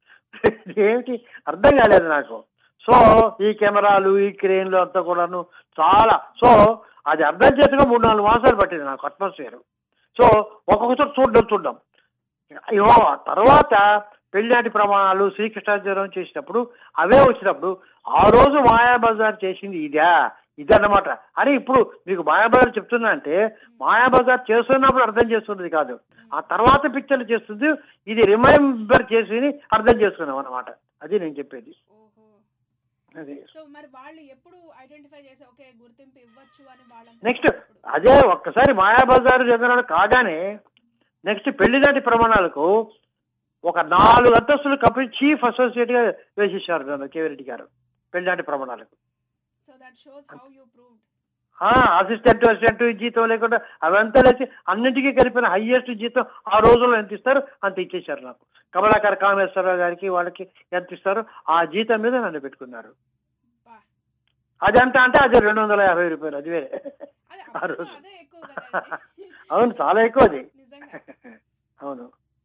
ఏమిటి అర్థం కాలేదు నాకు సో ఈ కెమెరాలు ఈ క్రేన్లు అంతా కూడాను చాలా సో అది అర్థం చేసుకుని మూడు నాలుగు మాసాలు పట్టింది నాకు అట్మాస్ఫియర్ సో ఒక్కొక్కసారి చూడడం చూడడం అయ్యో తర్వాత పెళ్లినాటి ప్రమాణాలు శ్రీకృష్ణాచారం చేసినప్పుడు అవే వచ్చినప్పుడు ఆ రోజు మాయాబజార్ చేసింది ఇదా ఇదన్నమాట అని ఇప్పుడు మీకు మాయాబజార్ చెప్తున్నా అంటే మాయాబజార్ చేస్తున్నప్పుడు అర్థం చేస్తున్నది కాదు ఆ తర్వాత పిక్చర్లు చేస్తుంది ఇది రిమైంబర్ చేసి అర్థం చేసుకున్నాం అన్నమాట అది నేను చెప్పేది ఓహో అది సో మరి వాళ్ళు ఎప్పుడు ఐడెంటిఫై చేసి ఓకే గుర్తింపు ఇవ్వచ్చు అని వాళ్ళంతా నెక్స్ట్ అదే ఒక్కసారి మాయాబజార్ జగన్ కాగానే నెక్స్ట్ పెళ్లినాటి ప్రమాణాలకు ఒక నాలుగు అంతస్తులు కంపెనీ చీఫ్ అసోసియేట్ గా వేసేసారు నన్ను కేవిరెడ్డి గారు పెళ్లినాటి ప్రమాణాలకు so that shows how you proved assistant assistant జీతం లేకుండా అవంతా లేచి అన్నింటికీ కలిపిన హైయెస్ట్ జీతం ఆ రోజుల్లో ఎంత ఇస్తారు అంత ఇచ్చేశారు నాకు కమలాకర్ కామేశ్వరరావు గారికి వాళ్ళకి ఎంత ఇస్తారు ఆ జీతం మీద నన్ను పెట్టుకున్నారు బా అది ఎంత అంటే అది రెండు వందల యాభై రూపాయలు అది వేరే అదే ఆ అప్పుడు రోజు. అదే ఎక్కువ కదండి అవును చాలా ఎక్కువ అది నిజంగా అవును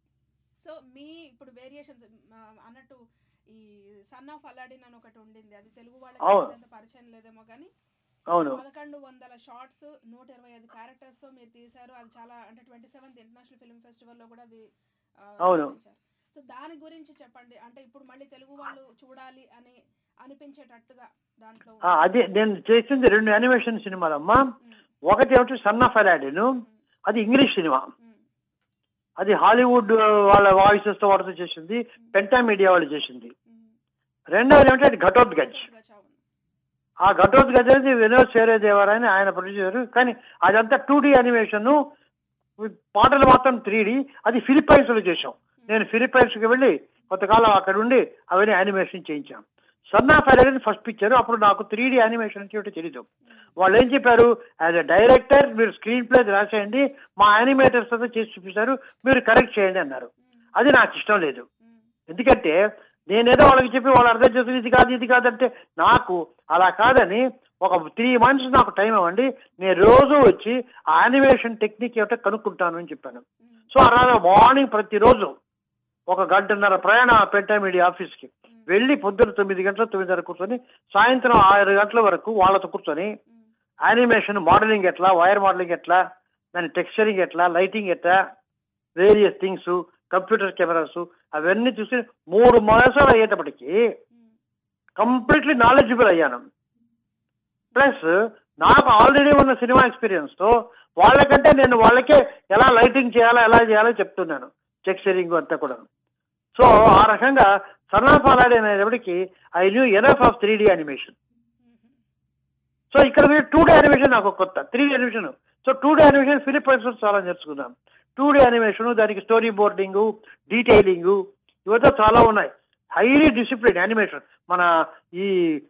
సో మీ ఇప్పుడు వేరియేషన్స్ అన్నట్టు ఈ సన్ ఆఫ్ అల్లాడిన్ అని ఒకటి ఉండింది అది తెలుగు వాళ్ళకి అవును. అంత పరిచయం లేదేమో కానీ అవును పదకొండు వందల షార్ట్స్ నూట ఇరవై ఐదు క్యారెక్టర్స్ తో మీరు తీశారు అది చాలా అంటే twenty seventh international film festival లో కూడా అది అవును. సో దాని గురించి చెప్పండి అంటే ఇప్పుడు మళ్ళీ తెలుగు వాళ్ళు చూడాలి అని అనిపించేటట్టుగా దాంట్లో ఆ, అదే నేను చేసింది రెండు యానిమేషన్ సినిమాలమ్మా ఉమ్, ఒకటి ఏమిటి సన్ ఆఫ్ అలాడిన్ ఉమ్, అది ఇంగ్లీష్ సినిమా ఉమ్, అది హాలీవుడ్ వాళ్ళ వాయిసెస్ తో వాళ్ళతో చేసింది పెంటా మీడియా వాళ్ళు చేసింది ఉమ్. రెండవది ఏమిటి అది ఘటోద్గజ్ గచ్చ, అవును. ఆ ఘటోద్గజ్ అనేది వినోద్ సేరేదేవరాయని ఆయన ప్రొడ్యూసర్ కానీ అదంతా టూ డి యానిమేషన్ పాటలు మాత్రం త్రీ డి అది ఫిలిప్పైన్స్ లో చేసాం నేను ఫిలిప్పైన్స్ కి వెళ్ళి కొంతకాలం అక్కడ ఉండి అవన్నీ యానిమేషన్ చేయించాం సన్నా ఫెరగన్ ఫస్ట్ పిక్చర్ అప్పుడు నాకు త్రీ డి యానిమేషన్ అంటే ఏమిటో తెలీదు వాళ్ళు ఏం చెప్పారు యాజ్ అ డైరెక్టర్ మీరు స్క్రీన్ ప్లే రాసేయండి మా యానిమేటర్స్ తో చేసి చూపిస్తారు మీరు కరెక్ట్ చేయండి అన్నారు ఉమ్, అది నాకు ఇష్టం లేదు ఉమ్, ఎందుకంటే నేనేదో వాళ్ళకి చెప్పి వాళ్ళు అర్థం చేసుకుని ఇది కాదు ఇది కాదంటే నాకు అలా కాదని ఒక త్రీ మంత్స్ నాకు టైం ఇవ్వండి నేను రోజు వచ్చి ఆ యానిమేషన్ టెక్నిక్ ఏమిటో కనుక్కుంటాను అని చెప్పాను ఉమ్, సో అలా మార్నింగ్ ప్రతిరోజు ఒక గంటన్నర ప్రయాణ పెట్టా మీడియా ఆఫీస్కి ఉమ్, వెళ్ళి పొద్దున తొమ్మిది గంటల తొమ్మిదిన్నర కూర్చొని సాయంత్రం ఆరు గంటల వరకు వాళ్ళతో కూర్చొని ఉమ్, యానిమేషన్ మోడలింగ్ ఎట్లా వైర్ మోడలింగ్ ఎట్లా దాని టెక్స్చరింగ్ ఎట్లా లైటింగ్ ఎట్లా వేరియస్ థింగ్స్ కంప్యూటర్ కెమెరాస్ అవన్నీ చూసి మూడు మాసాలు అయ్యేటప్పటికి ఉమ్, కంప్లీట్లీ నాలెడ్జబుల్ అయ్యాను ప్లస్ నాకు ఆల్రెడీ ఉన్న సినిమా ఎక్స్పీరియన్స్ తో వాళ్ళకంటే నేను వాళ్ళకే ఎలా లైటింగ్ చేయాలో ఎలా చేయాలో చెప్తున్నాను టెక్స్చరింగ్ అంతా కూడా సో ఆ రకంగా సన్నాఫాలాడి అనేటప్పటికి I knew enough of three D animation um, so ఇక్కడ మీరు టూ డి యానిమేషన్ నాకు కొత్త three D animation so two D animation Philippines చాలా నేర్చుకున్నాం టూ డి యానిమేషన్ దానికి స్టోరీ బోర్డింగ్ డీటెయిలింగ్ ఇవతో చాలా ఉన్నాయి హైలీ డిసిప్లిన్ యానిమేషన్ మన ఈ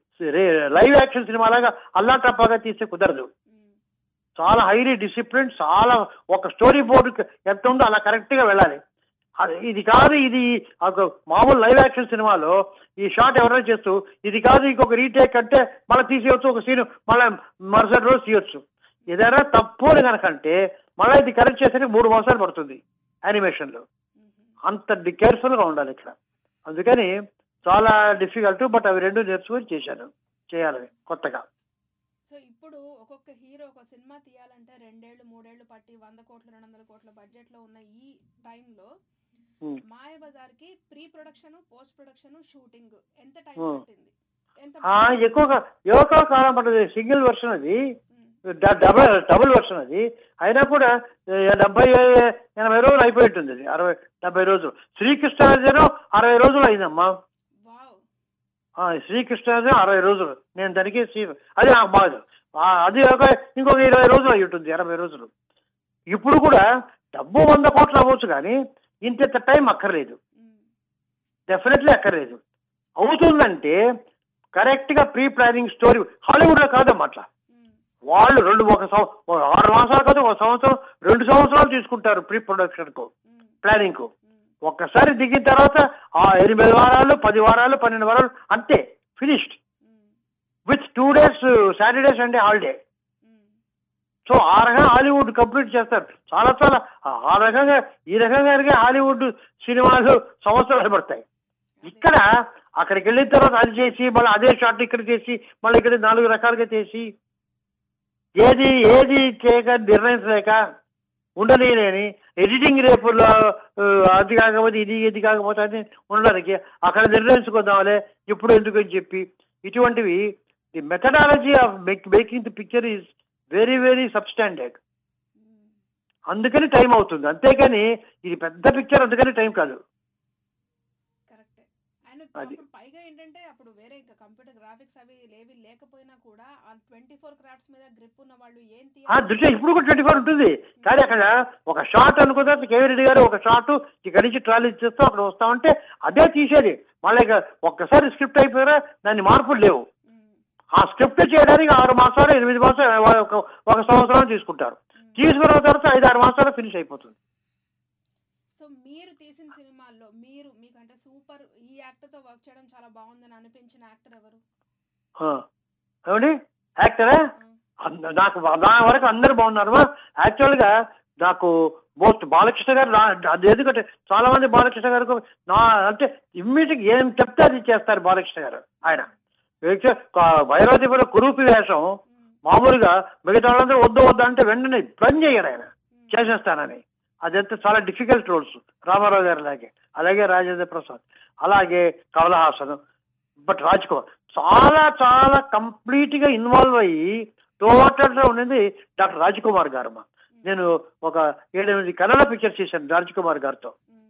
లైవ్ యాక్షన్ సినిమా లాగా అల్లా టప్పాగా తీసే కుదరదు ఉమ్, చాలా హైలీ డిసిప్లిన్ చాలా ఒక స్టోరీ బోర్డు ఎంత ఉందో అలా కరెక్ట్ గా వెళ్ళాలి అది- ఇది కాదు ఇది ఒక మామూలు లైవ్ యాక్షన్ సినిమాలో ఈ షాట్ ఎవరైనా చేస్తూ ఇది కాదు ఇంకొక రీటేక్ అంటే మళ్ళీ తీసేయచ్చు ఒక సీన్ మళ్ళీ మరుసటి రోజు తీయొచ్చు ఏదైనా తప్పు అని కనుకంటే మళ్ళీ ఇది కరెక్ట్ చేసేందుకు మూడు మాసాలు పడుతుంది యానిమేషన్ లో ఉమ్, అంత కేర్ఫుల్ గా ఉండాలి ఇక్కడ అందుకని చాలా డిఫికల్ట్ బట్ అవి రెండు నేర్చుకొని చేశాను చేయాలి కొత్తగా సో ఇప్పుడు ఒక్కొక్క హీరో ఒక సినిమా తీయాలంటే రెండేళ్లు మూడేళ్లు పట్టి వంద కోట్లు రెండు వందల కోట్ల బడ్జెట్ లో ఉన్న ఈ టైంలో Hmm. మాయ బజార్ కి pre production post production shooting ఎంత టైం Hmm. పట్టింది ఎంత ఆ ఎక్కువగా ఎక్కువ కాలం పడుతుంది సింగిల్ వర్షన్ అది Hmm. డ- డబల్ డబుల్ వర్షన్ అది అయినా కూడా ఏ, డెబ్బై ఎనభై రోజులు అయిపోయి ఉంటుంది అది అరవై డెబ్బై రోజులు శ్రీకృష్ణార్జునం అరవై రోజులు అయిందమ్మా వావ్ ఆ, శ్రీకృష్ణార్జునం అరవై రోజులు నేను దానికి శ్రీ- అది నాకు బాగా ఆ, అది ఒక ఇంకొక ఇరవై రోజులు అయి ఉంటుంది ఎనభై రోజులు ఇప్పుడు కూడా డబ్బు వంద కోట్లు అవ్వచ్చు కానీ ఇంత టైం అక్కర్లేదు Hmm. డెఫినెట్లీ అక్కర్లేదు అవుతుందంటే కరెక్ట్ గా ప్రీ ప్లానింగ్ స్టోరీ హాలీవుడ్ లో కాదమ్మా అట్లా Hmm. వాళ్ళు రెండు ఒక సం- ఒక ఆరు మాసాలు కాదు ఒక సంవత్సరం రెండు సంవత్సరాలు తీసుకుంటారు ప్రీ ప్రొడక్షన్ కు Hmm. ప్లానింగ్ కు Hmm. ఒక్కసారి దిగిన తర్వాత ఆ ఎనిమిది వారాలు పది వారాలు పన్నెండు వారాలు అంతే finished Hmm. With two days Saturday Sunday holiday Hmm. So ఆ రకంగా హాలీవుడ్ కంప్లీట్ చేస్తారు చాలా చాలా ఆ- ఆ రకంగా ఈ రకంగా హాలీవుడ్ సినిమాలు సంవత్సరాలు పడతాయి ఇక్కడ అక్కడికి వెళ్ళిన తర్వాత అది చేసి మళ్ళీ అదే షాట్ ఇక్కడ చేసి మళ్ళీ ఇక్కడ నాలుగు రకాలుగా చేసి ఏది ఏది చేయక నిర్ణయించలేక ఉండలేని ఎడిటింగ్ రేపు లా- ఆ, అది కాకపోతే ఇది ఇది కాకపోతే అది ఉండడానికి అక్కడ నిర్ణయించుకుందాంలే ఇప్పుడు ఎందుకు అని చెప్పి ఇటువంటివి the methodology of making the picture is very very substandard Hmm. అందుకని టైం అవుతుంది అంతేకాని ఇది పెద్ద పిక్చర్ అందుకని టైం కాదు కరెక్టే అండ్ అది. పాపం పైగా ఏంటంటే అప్పుడు వేరే ఇంకా కంప్యూటర్ గ్రాఫిక్స్ అవి లేవి లేకపోయినా కూడా ఆ ట్వంటీ ఫోర్ క్రాఫ్ట్స్ మీద గ్రిప్ ఉన్న వాళ్ళు ఏం ఆ తీయాలి దృశ్యం ఇప్పుడు కూడా ట్వంటీ ఫోర్ ఉంటుంది కానీ అక్కడ ఒక షాట్ అనుకున్న కేవీ రెడ్డి గారు ఒక షాట్ ఇక్కడి నుంచి ట్రాలీ చేస్తాం అక్కడ వస్తామంటే అదే తీసేది మళ్ళీ ఇక ఒక్కసారి స్క్రిప్ట్ అయిపోయారా దాన్ని మార్పులు లేవు Hmm. ఆ స్క్రిప్ట్ చేయడానికి ఆరు మాసాలు ఎనిమిది మాసాలు ఒక ఒక సంవత్సరం తీసుకుంటారు Hmm. తీసుకున్న తర్వాత ఐదు ఆరు మాసాలు ఫినిష్ అయిపోతుంది సో మీరు తీసిన సినిమాల్లో మీరు మీకంటే సూపర్ ఈ యాక్టర్ తో వర్క్ చేయడం చాలా బాగుందని అనిపించిన యాక్టర్ ఎవరు ఆ. ఏమండి యాక్టరా అంద- నాకు నా వరకు అందరు బాగున్నారు యాక్చువల్ గా నాకు మోస్ట్ బాలకృష్ణ గారు నా- అది ఎందుకంటే చాలా మంది బాలకృష్ణ గారు నా అంటే ఇమ్మీడియట్ ఏం చెప్తే అది చేస్తారు బాలకృష్ణ గారు ఆయన వైరోధిపుల కురూపి వేషం మామూలుగా మిగతా వాళ్ళందరూ వద్దు వద్దు అంటే వెంటనే పని చేయడు ఆయన చేసేస్తానని అదంతా చాలా డిఫికల్ట్ రోల్స్ రామారావు గారు అలాగే అలాగే రాజేంద్ర ప్రసాద్ అలాగే కమలహాసన్ బట్ రాజ్ కుమార్ చాలా చాలా కంప్లీట్ గా ఇన్వాల్వ్ అయ్యి టోటల్ గా ఉన్నది డాక్టర్ రాజ్ కుమార్ గారు అమ్మా నేను ఒక ఏడెనిమిది కన్నడ పిక్చర్స్ చేశాను రాజ్ కుమార్ గారితో ఉమ్,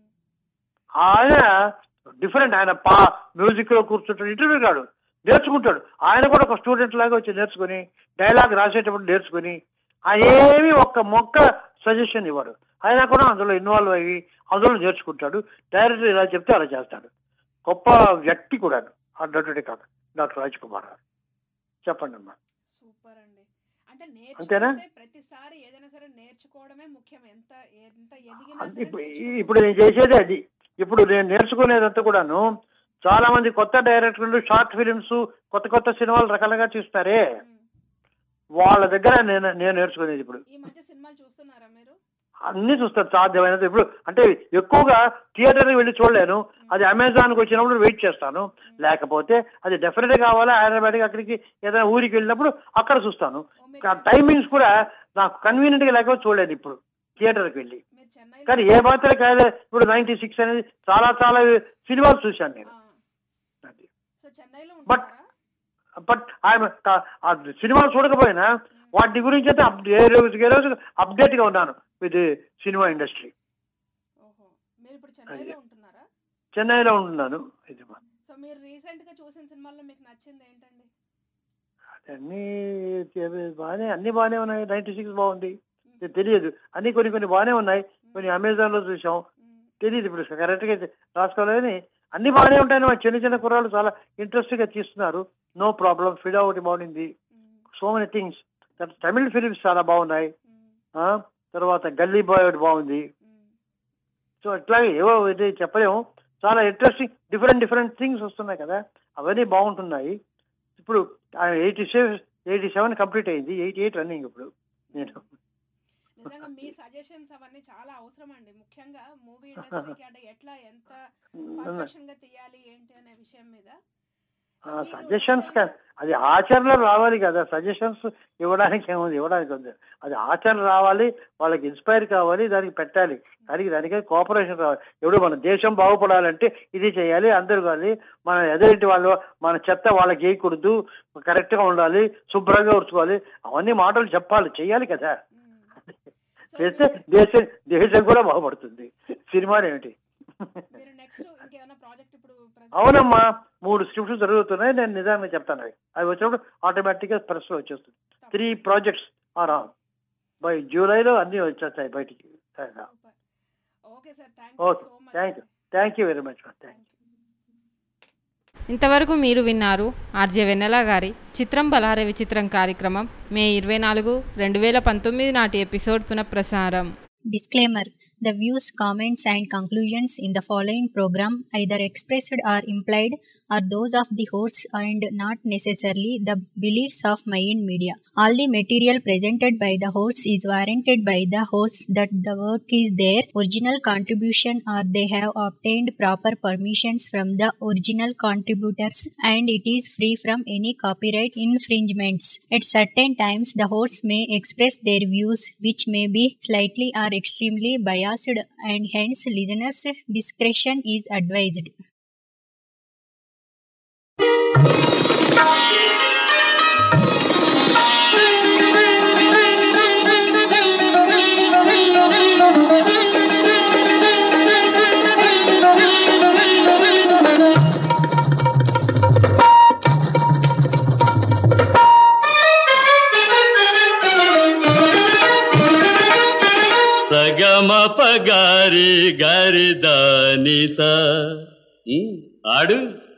ఆయన డిఫరెంట్ ఆయన పా మ్యూజిక్ లో కూర్చుంటాడు ఇంటర్వ్యూ కాడు నేర్చుకుంటాడు ఆయన కూడా ఒక స్టూడెంట్ లాగా వచ్చి నేర్చుకుని డైలాగ్ రాసేటప్పుడు నేర్చుకుని ఆయన ఏమి ఒక్క మొక్క సజెషన్ ఇవ్వడు ఆయన కూడా అందులో ఇన్వాల్వ్ అయ్యి అందులో నేర్చుకుంటాడు డైరెక్టర్ ఇలా చెప్తే అలా చేస్తాడు గొప్ప వ్యక్తి కూడా అన్నటువంటి కాదు డాక్టర్ రాజ్ కుమార్ గారు చెప్పండి అమ్మా సూపర్ అండి అంటే అంతేనా? నేర్చుకుంటే ప్రతిసారి ఏదైనా సరే నేర్చుకోవడమే ముఖ్యం ఎంత ఎంత ఎదిగినా అది సరే ఇప్పుడు నేర్చుకోవాలి. ఇప్పుడు నేను చేసేది అది ఇప్పుడు నేను నేర్చుకునేదంతా కూడాను చాలా మంది కొత్త డైరెక్టర్లు షార్ట్ ఫిలిమ్స్ కొత్త కొత్త సినిమాలు రకాలుగా చూస్తారే ఉమ్. వాళ్ళ దగ్గర నేను నేను నేర్చుకునేది ఇప్పుడు ఈ మధ్య సినిమాలు చూస్తున్నారా మీరు అన్ని చూస్తాను సాధ్యమైనది ఇప్పుడు అంటే ఎక్కువగా థియేటర్ వెళ్ళి చూడలేను అది అమెజాన్ కి వచ్చినప్పుడు వెయిట్ చేస్తాను లేకపోతే అది డెఫినెట్ కావాలా హైదరాబాద్ అక్కడికి ఏదైనా ఊరికి వెళ్ళినప్పుడు అక్కడ చూస్తాను ఓ మీరు టైమింగ్స్ కూడా నాకు కన్వీనియంట్ గా లేకపోతే చూడలేదు ఇప్పుడు థియేటర్కి వెళ్ళి మీరు చెన్నై కానీ ఏ మాత్రం కాదు ఇప్పుడు నైన్టీ సిక్స్ అనేది చాలా చాలా సినిమాలు చూశాను నేను అది. సో చెన్నైలో But- ఉంటున్నారా బట్ ఆయన ఆ సినిమాలు చూడకపోయినా వాటి గురించి అయితే అప్- ఏ రోజు ఏ రోజు అప్డేట్ గా ఉన్నాను విత్ సినిమా ఇండస్ట్రీ ఓహో మీరు ఇప్పుడు చెన్నైలో ఉంటున్నారా చెన్నైలో ఉంటున్నాను ఇది మా- సో మీరు రీసెంట్ గా చూసిన సినిమాల్లో మీకు నచ్చింది ఏంటండి అన్ని బాగానే అన్ని బాగానే ఉన్నాయి నైన్టీ సిక్స్ బాగుంది ఇది తెలియదు అన్ని కొన్ని కొన్ని బాగానే ఉన్నాయి కొన్ని అమెజాన్ లో చూసాం మ్మ్. తెలియదు ఇప్పుడు కరెక్ట్ గా రాసుకోలేదని అన్ని బాగానే ఉంటాయి మా చిన్న చిన్న కుర్రాళ్ళు చాలా ఇంట్రెస్ట్ గా తీస్తున్నారు నో ప్రాబ్లం ఫిడా ఒకటి బాగుంది మ్మ్. సో మెనీ థింగ్స్ తమిళ ఫిలిమ్స్ చాలా బాగున్నాయి మ్మ్. ఆ తర్వాత గల్లీ బాయ్ ఒకటి బాగుంది మ్మ్. సో ఇట్లాగే ఏవో ఇది చెప్పలేము చాలా ఇంట్రెస్టింగ్ డిఫరెంట్ డిఫరెంట్ థింగ్స్ వస్తున్నాయి కదా అవన్నీ బాగుంటున్నాయి ఇప్పుడు eighty seven eighty seven complete అయింది ఎయిటీ ఎయిట్ రన్నింగ్ ఇప్పుడు నేను నిజంగా మీ సజెషన్స్ అవన్నీ చాలా అవసరం అండి ముఖ్యంగా మూవీ ఇండస్ట్రీకి అంటే ఎట్లా ఎంత పర్ఫెక్షన్ గా తీయాలి ఏంటి అనే విషయం మీద So మీరు సజెషన్స్ అది ఆచరణలో రావాలి కదా సజెషన్స్ ఇవ్వడానికి ఏముంది ఇవ్వడానికి ఉంది అది ఆచరణ రావాలి వాళ్ళకి ఇన్స్పైర్ కావాలి దానికి పెట్టాలి దానికి దానికే కోఆపరేషన్ రావాలి ఎవడు మన దేశం బాగుపడాలంటే ఇది చేయాలి అందరు కావాలి మన ఎదుటి వాళ్ళు మన చెత్త వాళ్ళకి వేయకూడదు కరెక్ట్ గా ఉండాలి శుభ్రంగా ఉంచుకోవాలి అవన్నీ మాటలు చెప్పాలి చెయ్యాలి కదా మ్మ్. So చేస్తే మీరు- దేశం దేశం కూడా బాగుపడుతుంది సినిమా ఏమిటి మీరు నెక్స్ట్ ఇంకేమైనా ప్రాజెక్ట్ ఇప్పుడు present- అవునమ్మా మూడు స్క్రిప్ట్స్ జరుగుతున్నాయి నేను నిజంగా చెప్తాను అవి అవి వచ్చినప్పుడు ఆటోమేటిక్ గా ప్రెస్ లో వచ్చేస్తుంది three projects are on by జూలైలో అన్ని వచ్చేస్తాయి బయటికి Super. Okay sir thank Okay, so much thank you. Thank you very much thank ఇంతవరకు మీరు విన్నారు ఆర్జే వెన్నెల గారి చిత్రం బలారే విచిత్రం కార్యక్రమం మే ఇరవై నాలుగు రెండు వేల పంతొమ్మిది నాటి ఎపిసోడ్ పునఃప్రసారం Disclaimer The views, comments, and conclusions in the following program, either expressed or implied, are those of the hosts and not necessarily the beliefs of Mayan Media. All the material presented by the hosts is warranted by the hosts that the work is their original contribution or they have obtained proper permissions from the original contributors and it is free from any copyright infringements. At certain times, the hosts may express their views, which may be slightly or extremely biased, and hence listeners' discretion is advised. సగమ పగారి గారి దాని సా ఉమ్, ఆడు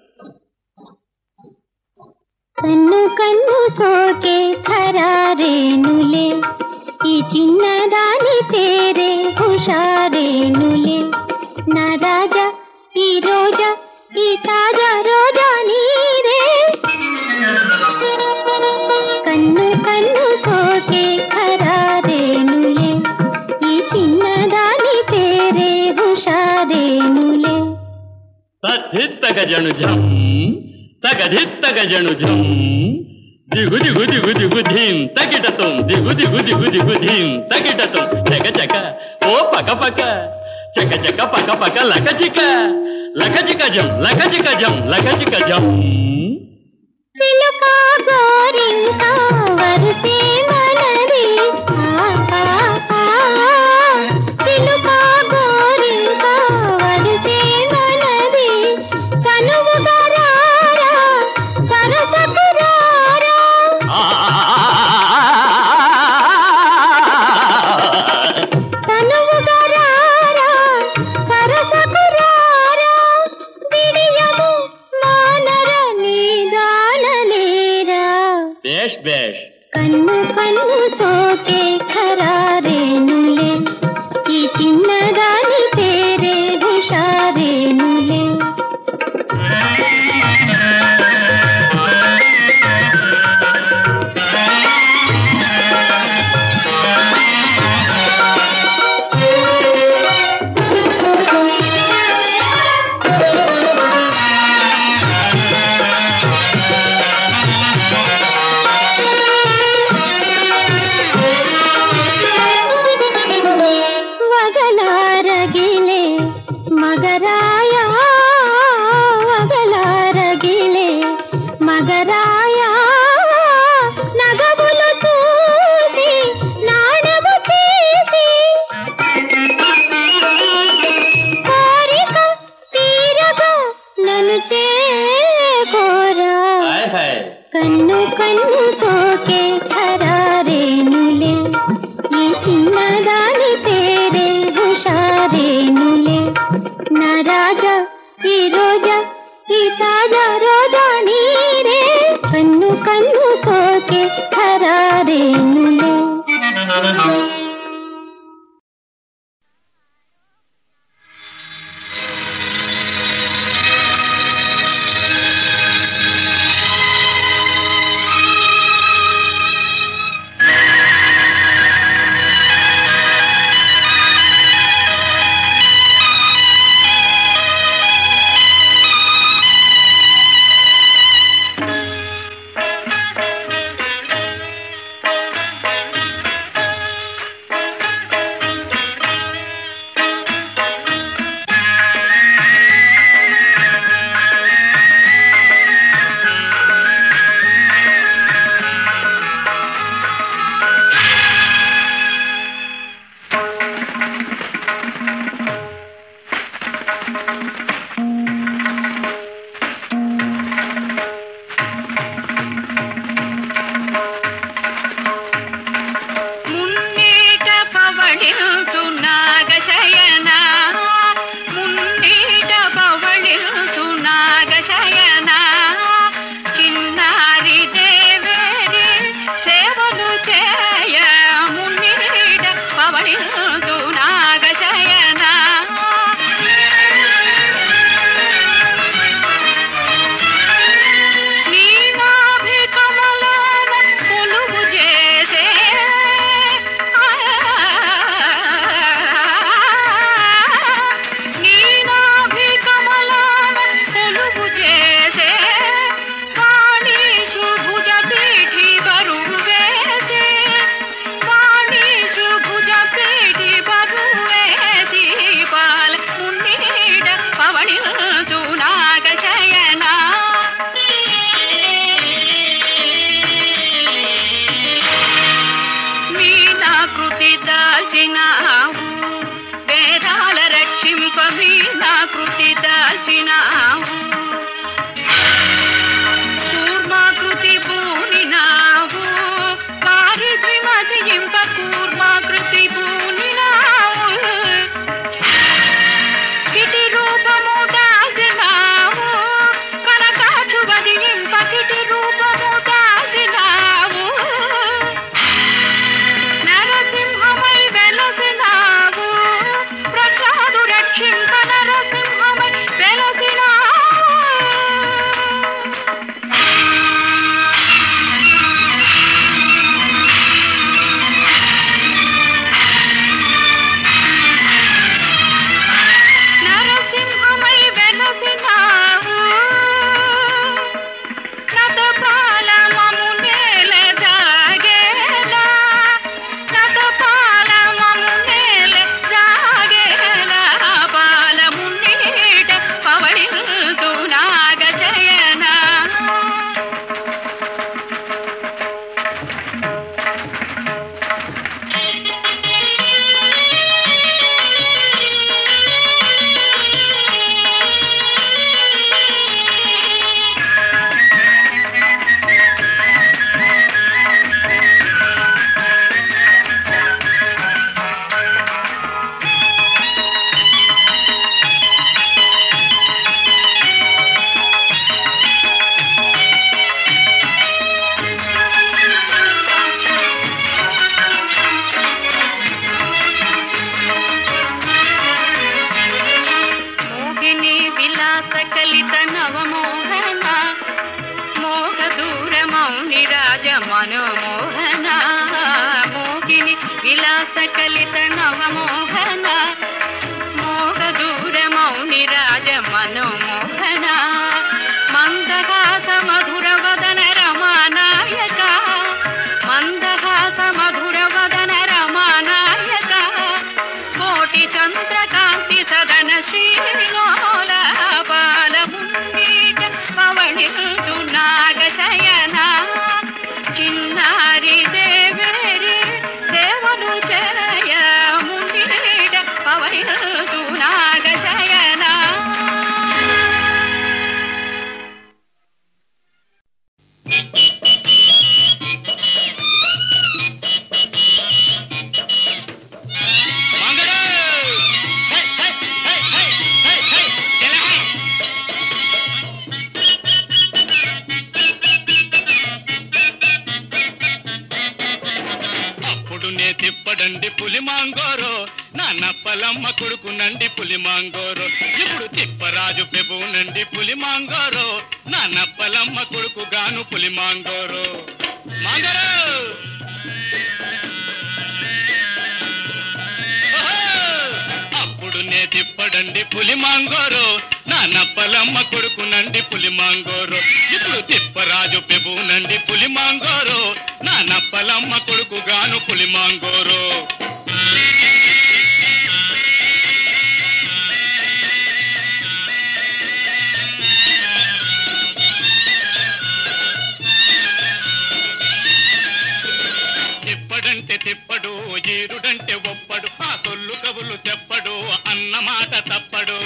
కన్ను కన్ను సోకే ఖరారేనులే ఈ చిన్నదాని పేరే హుషారేనులే నా రాజా ఈ రోజా ఈ తాజా రోజా నీరే కన్ను కన్ను సోకే ఖరారేనులే ఈ చిన్నదాని పేరే హుషారేనులే తథిత్తగ జను జం తగధిత్తగ జను జం దిగు దిగు దిగు దిగు ధీం తగిటతం దిగు దిగు దిగు దిగు ధీం తగిటతం చక చక ఓ పక పక చక చక పక పక లక చిక లగజిగజం లగజిగజం లగజిగజం చిలుక గోరింక వరుసే మనది ఆ, ఆ, ఆ. చిలుక గోరింక వరుసే మనది చనువుగా రారా సరసకు రారా చనువుగా రారా సరసకు రారా విడియము మానర నీదానలేరా బేష్ బేష్ కన్ను కన్ను సోకే ఖరారేనులే ఈ చిన్నదాని పేరే హుషారేనులే వగలారగిలే మగరాయ వగలారగిలే మగరాయ నగములు చూసి నాణము చేసి కోరిక తీరగా నన్ను చేకోరా హాయ్ హాయ్ కన్ను కన్ను సోకే ఖరారేనులే ఈ చిన్నదాని పేరే హుషారేనులే నా రాజా ఈ రోజా ఈ తాజా రోజా నీరే కన్ను కన్ను సోకే ఖరారేనులే ఆ విలాస కలిత నవమోహన మోహ దూర మౌని రాజ మనోమోహన మందహాస మధుర వదన రమానాయక మందహాస మధుర వదన రమానాయక కోటి చంద్రకాంతి సదన శ్రీలోల బాలముండీట పవళిల్తు నాగశయన చిన్నారి దేవేరి దేవను జయ ముండీట పవళిల్తు నాగశయన మంగళ హై హై హై హై హై హై చలా అప్పుడు నే తిప్పడండి పులి మాంగోరో నా నప్పలమ్మ కొడుకునండి పులి మాంగోరో ఇప్పుడు తిప్పరాజు పెబునండి పులి మాంగోరో నా నప్పలమ్మ కొడుకు గాను పులి మాంగోరో మాంగోరో ఓహో! అప్పుడు నే తిప్పడండి పులి మాంగోరో నా నప్పలమ్మ కొడుకునండి పులి మాంగోరో ఇప్పుడు తిప్పరాజు పెబునండి పులి మాంగోరో నా నప్పలమ్మ కొడుకు గాను పులి మాంగోరో తిప్పడంటే తిప్పడు ఈరుడంటే ఒప్పడు ఆ సొల్లు కబులు చెప్పడు అన్న మాట తప్పడు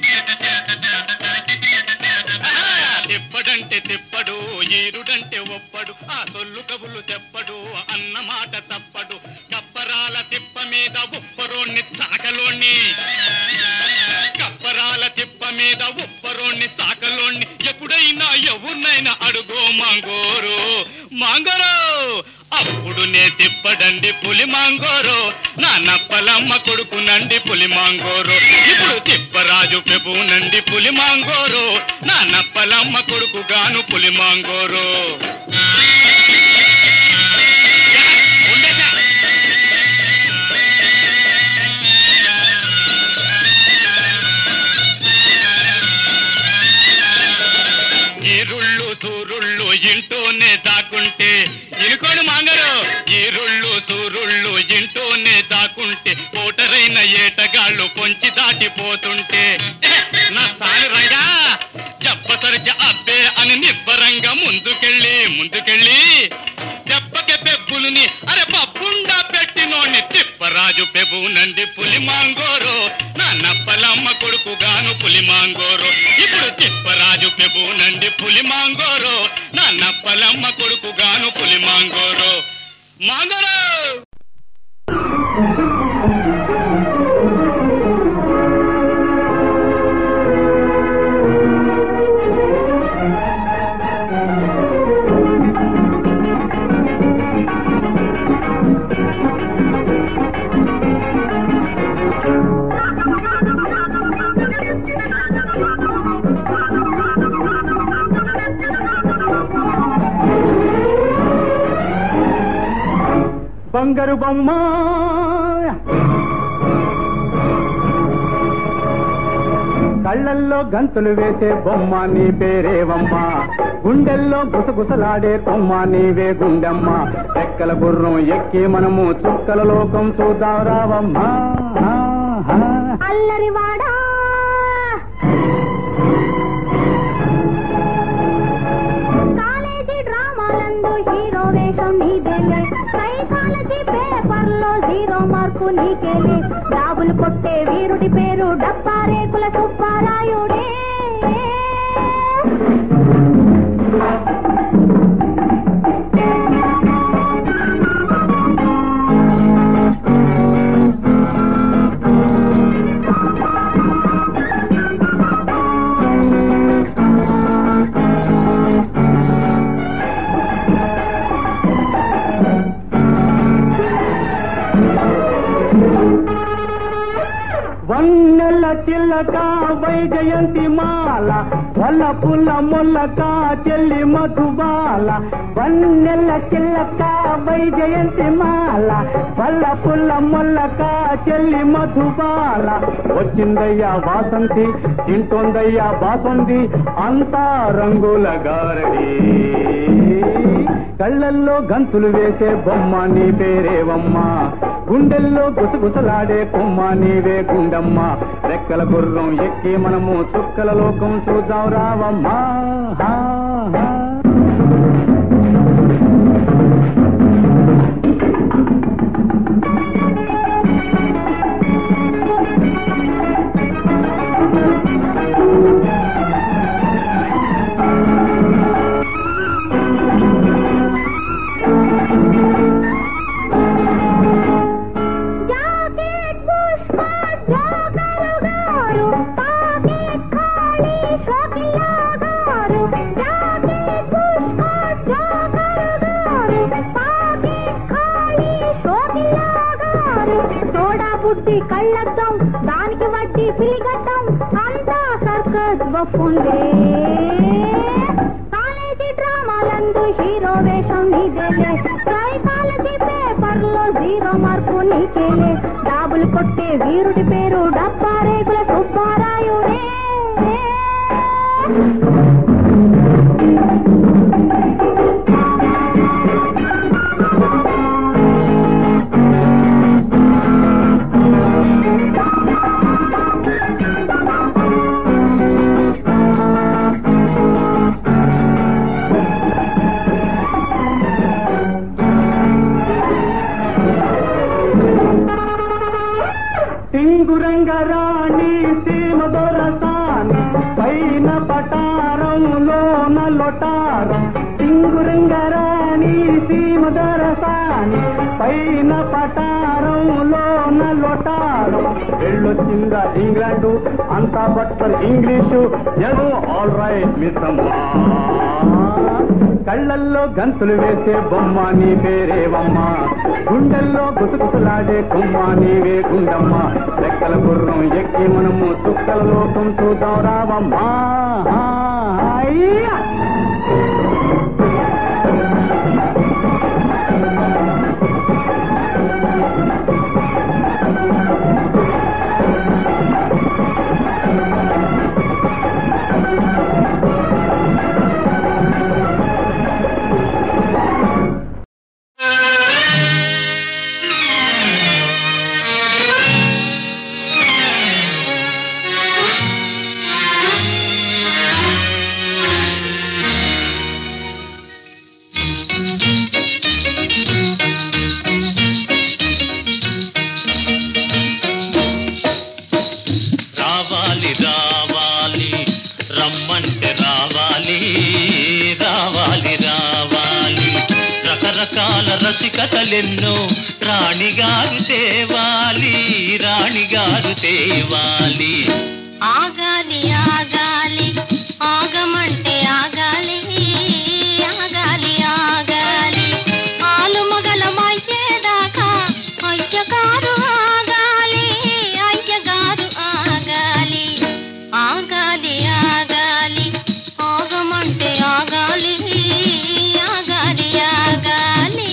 ఆహా! తిప్పడంటే తిప్పడు ఈరుడంటే ఒప్పడు ఆ సొల్లు కబులు చెప్పడు అన్న మాట తప్పడు కప్పరాల తిప్ప మీద ఉప్పరోణ్ణి సాకలోణ్ణి కప్పరాల తిప్ప మీద ఉప్పరోణ్ణి సాకలోణ్ణి ఎప్పుడైనా ఎవరినైనా అడుగో మాంగోరు మాంగోరో అప్పుడు నే తిప్పడండి పులి మాంగోరో నా నప్పలమ్మ కొడుకునండి పులి మాంగోరో ఇప్పుడు తిప్పరాజు పెబునండి పులి మాంగోరో నా నప్పలమ్మ కొడుకు గాను పులి మాంగోరో ఉండేసా ఈరుళ్ళు సూరుళ్ళు ఇంటూనే దాకుంటే ఇనుకోడు మాంగరు ఈరుళ్ళు సూరుళ్ళు ఇంటూనే దాకుంటే ఓటరైన ఏటగాళ్ళు పొంచి దాటిపోతుంటే "ఎహె, నా సాని రంగా చెప్పసరిచ అబ్బే అని నిబ్బరంగా ముందుకెళ్ళి ముందుకెళ్ళి దెబ్బకి పెబ్బులుని అరే పప్పుండా పెట్టినోని తిప్పరాజు పెబునండి పులి మాంగోరో నా నప్పలమ్మ కొడుకు గాను పులి మాంగోరో ఇప్పుడు తిప్పరాజు పెబునండి పులి మాంగోరో నా నప్పలమ్మ కొడుకు గాను పులి మాంగోరో మాంగోరో బంగారు బొమ్మ కళ్ళల్లో గంతులు వేసే బొమ్మ నీ పేరేవమ్మ గుండెల్లో గుసగుసలాడే కొమ్మ నీవే గుండెమ్మ రెక్కల గుర్రం ఎక్కి మనము చుక్కల లోకం చూద్దాం రావమ్మా ఆ, ఆ. అల్లరివాడా కాలేజీ డ్రామాలందు హీరో వేషం నీదేలే సైకాలజీ పేపర్లో జీరో మార్కు నీకేలే డాబులు కొట్టే వీరుడి పేరు డబ్బా రేకుల సుబ్బారాయుడే వన్నెల చిల్ల చిల్లక వైజయంతి మాల వల్ల పుల్ల మొల్లక చెల్లి మధుబాల వన్నెల్ల చిల్లక వైజయంతి మాల వల్ల పుల్ల మొల్లక చెల్లి మధుబాల వచ్చిందయ్యా వాసంతి తింటోందయ్యా బాసంతి అంతా రంగుల గారడి కళ్ళల్లో గంతులు వేసే బొమ్మ నీ పేరేవమ్మ గుండెల్లో గుసగుసలాడే కొమ్మ నీవే గుండమ్మ రెక్కల గుర్రం ఎక్కి మనము చుక్కల లోకం చూద్దాం రావమ్మా హా, హా. జాకెట్ పుష్ప జోకరు గారు పాకెట్ ఖాళీ షోకిలా గారు జాకెట్ పుష్ప జోకరు గారు పాకెట్ ఖాళీ షోకిలా గారు సోడా బుడ్డి కళ్ళద్దం దానికి వడ్డీ పిలిగడ్డం అంతా సర్కస్ బొప్పుందే కాలేజీ డ్రామాలందు హీరో వేషం నీదేలే సైకాలజీ పేపర్లో జీరో మార్కు నీకేలే డాబులు కొట్టే వీరుడి పేరు డబ్బా రేకుల సుబ్బారాయుడే టింగురంగరాణి సీమ దొరసాని పైన పటారంలోన లొటారం టింగురంగరాణి సీమ దొరసాని పైన పటారంలోన లొటారం వెళ్ళొచ్చిందా ఇంగ్లాండు అంతా బట్టర్ ఇంగ్లీషు ఎదో ఆల్ రైట్ మిస్ అమ్మా కళ్ళల్లో గంతులు వేసే బొమ్మ నీ పేరేవమ్మ గుండెల్లో గుసగుసలాడే కొమ్మ నీవే గుండమ్మ రెక్కల గుర్రం ఎక్కి మనము చుక్కల లోకం చూద్దాం రావమ్మా హా, అయ్యా. రావాలి రావాలి రమ్మంటే రావాలి రావాలి రావాలి రకరకాల రసికతలెన్నో రాణిగారు తేవాలి రాణిగారు తేవాలి ఆగాలి ఆగాలి ఆగమంటే ఆగాలి ఆగాలి ఆగాలి ఆలు మగలమయ్యేదాకా అయ్యగారు ఆగాలి అయ్యగారు ఆగాలి ఆగాలి ఆగాలి ఆగమంటే ఆగాలి ఆగాలి ఆగాలి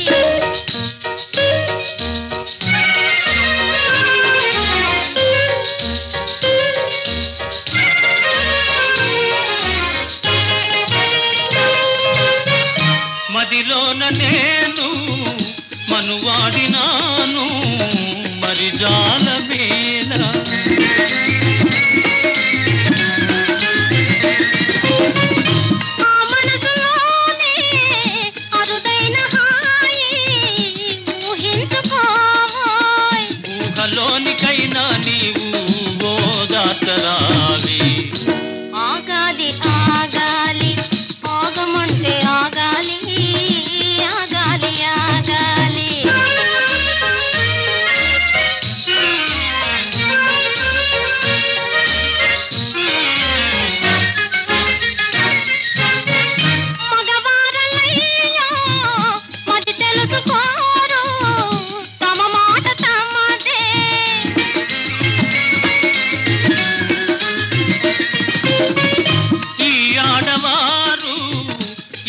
మదిలోన నేను మనువాడినాను మరి జాలమేనా ఆ మనసులోనే అరుదైన హాయి ఊహించుకోయ్ ఊహలోనికైనా నీవు ఓదాతరావి ఆగాలి ఆగాలి ఆగమంటే ఆగాలి ఆగాలి ఆగాలి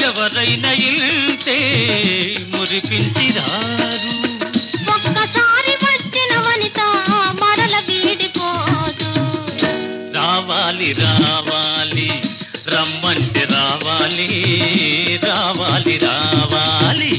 ఎవరైనా ఇంతే మురిపించిరారు ఒక్కసారి వచ్చిన వనిత మరల వీడిపోదు రావాలి రావాలి రమ్మంటే రావాలి రావాలి రావాలి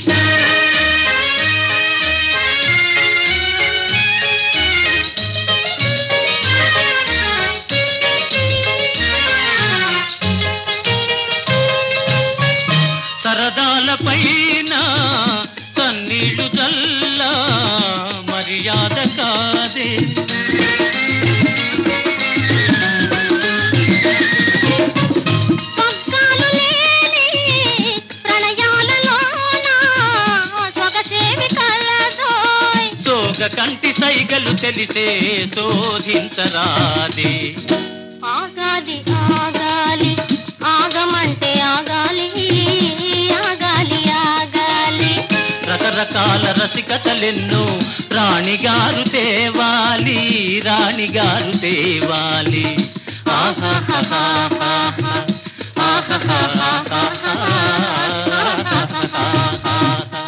సరదాల పైన కన్నీళ్లు చల్లా మర్యాద కాదే పగ్గాలు లేని ప్రణయాలలోన సొగసేమి కలదోయ్ సోగ కంటి సైగలు తెలిసే శోధించరాదే ఆగాలి ఆగాలి ఆగమంటే ఆగాలి ఆగాలి ఆగాలి రకరకాల రసికతలెన్నో రాణిగారు తేవాలి రాణిగారు తేవాలి ఆహాహాహాహా, ఆహాహాహాహా.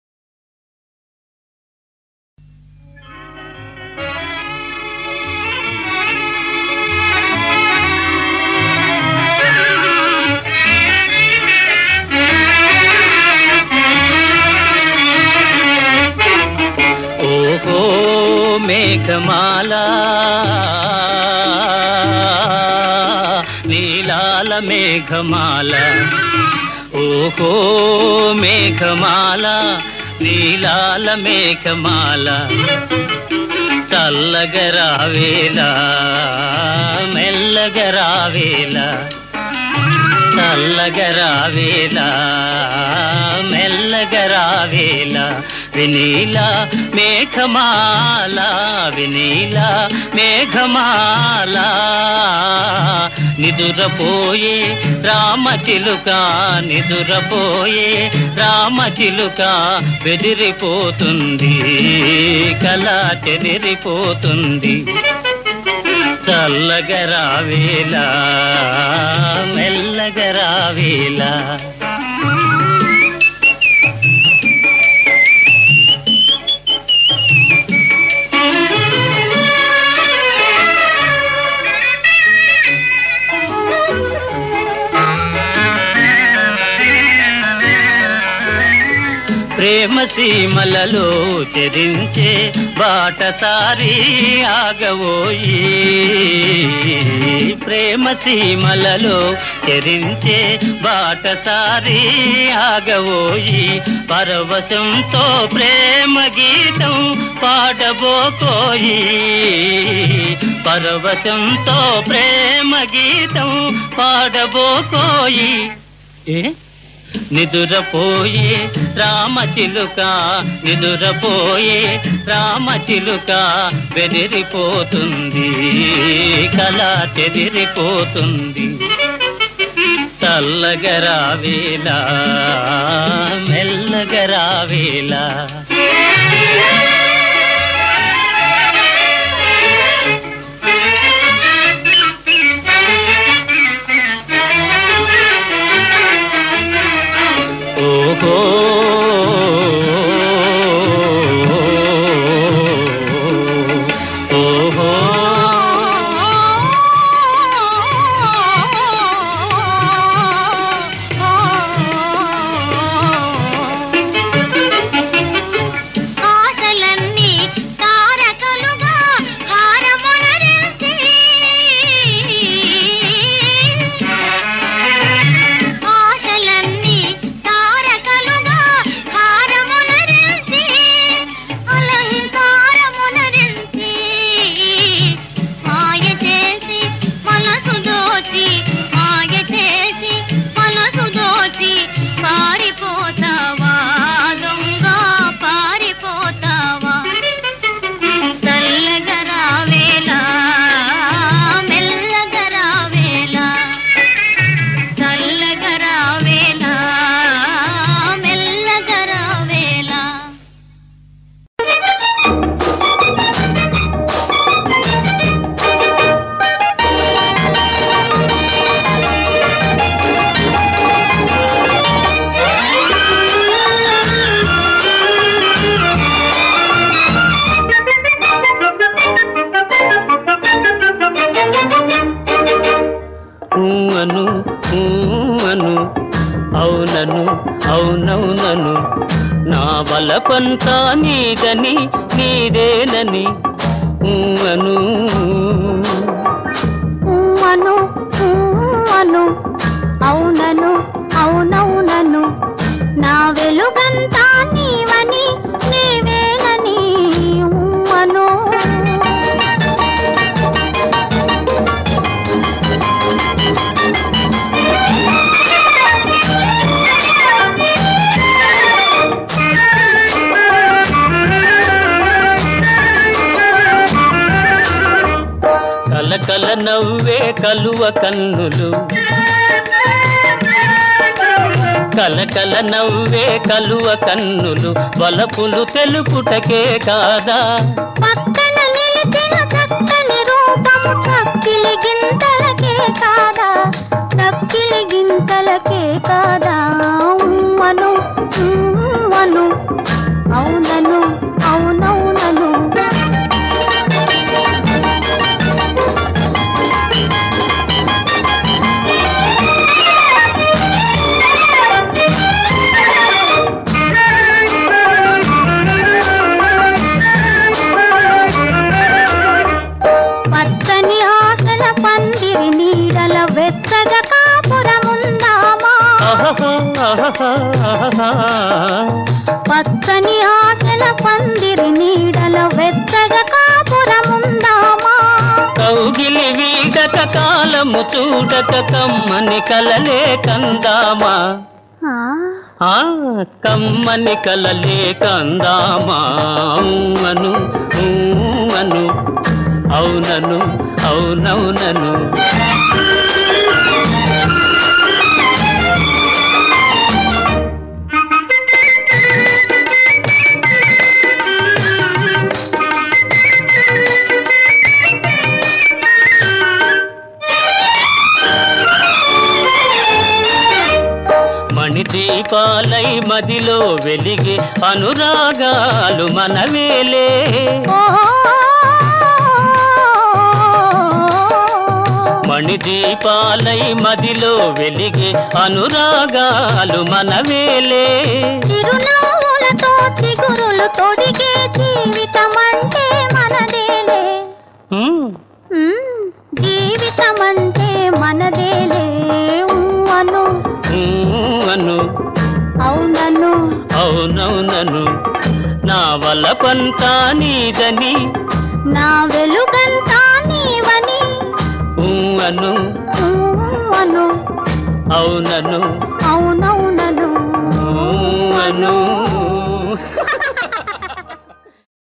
ఓహో మేఘమాల నీలాల మేఘమాల ఓహో మేఘమాల నీలాల మేఘమాల చల్లగరావేలా మెల్లగరావేలా చల్లగరావేలా మెల్లగరావేలా వినీల మేఘమాల వినీల మేఘమాల నిదురపోయే రామచిలుక నిదురపోయే రామచిలుక బెదిరిపోతుంది కళ చెదిరిపోతుంది చల్లగరావేలా మెల్లగరావేలా ప్రేమ సీమలలో చెరించే బాటసారి ఆగవోయి ప్రేమ సీమలలో చెరించే బాటసారి ఆగవోయి పరవశంతో ప్రేమ గీతం పాడబోకోయి పరవశంతో ప్రేమ గీతం పాడబోకోయి ఏ నిదురపోయే రామచిలుక నిదురపోయే రామచిలుక బెదిరిపోతుంది కళ చెదిరిపోతుంది చల్లగరావేలా మెల్లగరావేలా ఓహో ఓహో ఆశల అవునను అవునవునను నా బలపంతా నీదని నీదేనని ఊ-అను అను అను అవునను అవునవునను నా వెలుగంతా నీవని నీవేనని అను కలకల నవ్వే కలువ కన్నులు కలకల నవ్వే కలువ కన్నులు వలపులు తెలుపుటకే కాదా పక్కన నిలిచిన చక్కని రూపము చక్కిలి గింతలకే కాదా చక్కిలి గింతలకే కాదా ఉమ్మను ఉమ్మను అవునను అవునవునను పచ్చని ఆశల పందిరి నీడల వెచ్చగ కాపురముందామా ఆహాహా, ఆహాహా, ఆహాహా. పచ్చని ఆశల పందిరి నీడల వెచ్చగ కాపురముందామా కౌగిలి వీడక కాలము చూడక కమ్మని కలలే కందామా ఆ, ఆ కమ్మని కలలే కందామా అను అను అవునను అవునవునను మణిదీపాలై మదిలో వెలిగే అనురాగాలు మనవేలే ఓ, మణిదీపాలై మదిలో వెలిగే అనురాగాలు మనవేలే చిరునవ్వులతో చిగురులు తొడిగే జీవితం అంటే మనదేలే హ్మ్, ఉమ్, జీవితం అంటే మనదేలే అను హ్మ్ అను అవునను అవునవునను నా వలపంతా నీదని నా వెలుగంతా నీవని హ్మ్ అను ఊ అను అవునను అవునవునను హ్మ్ అను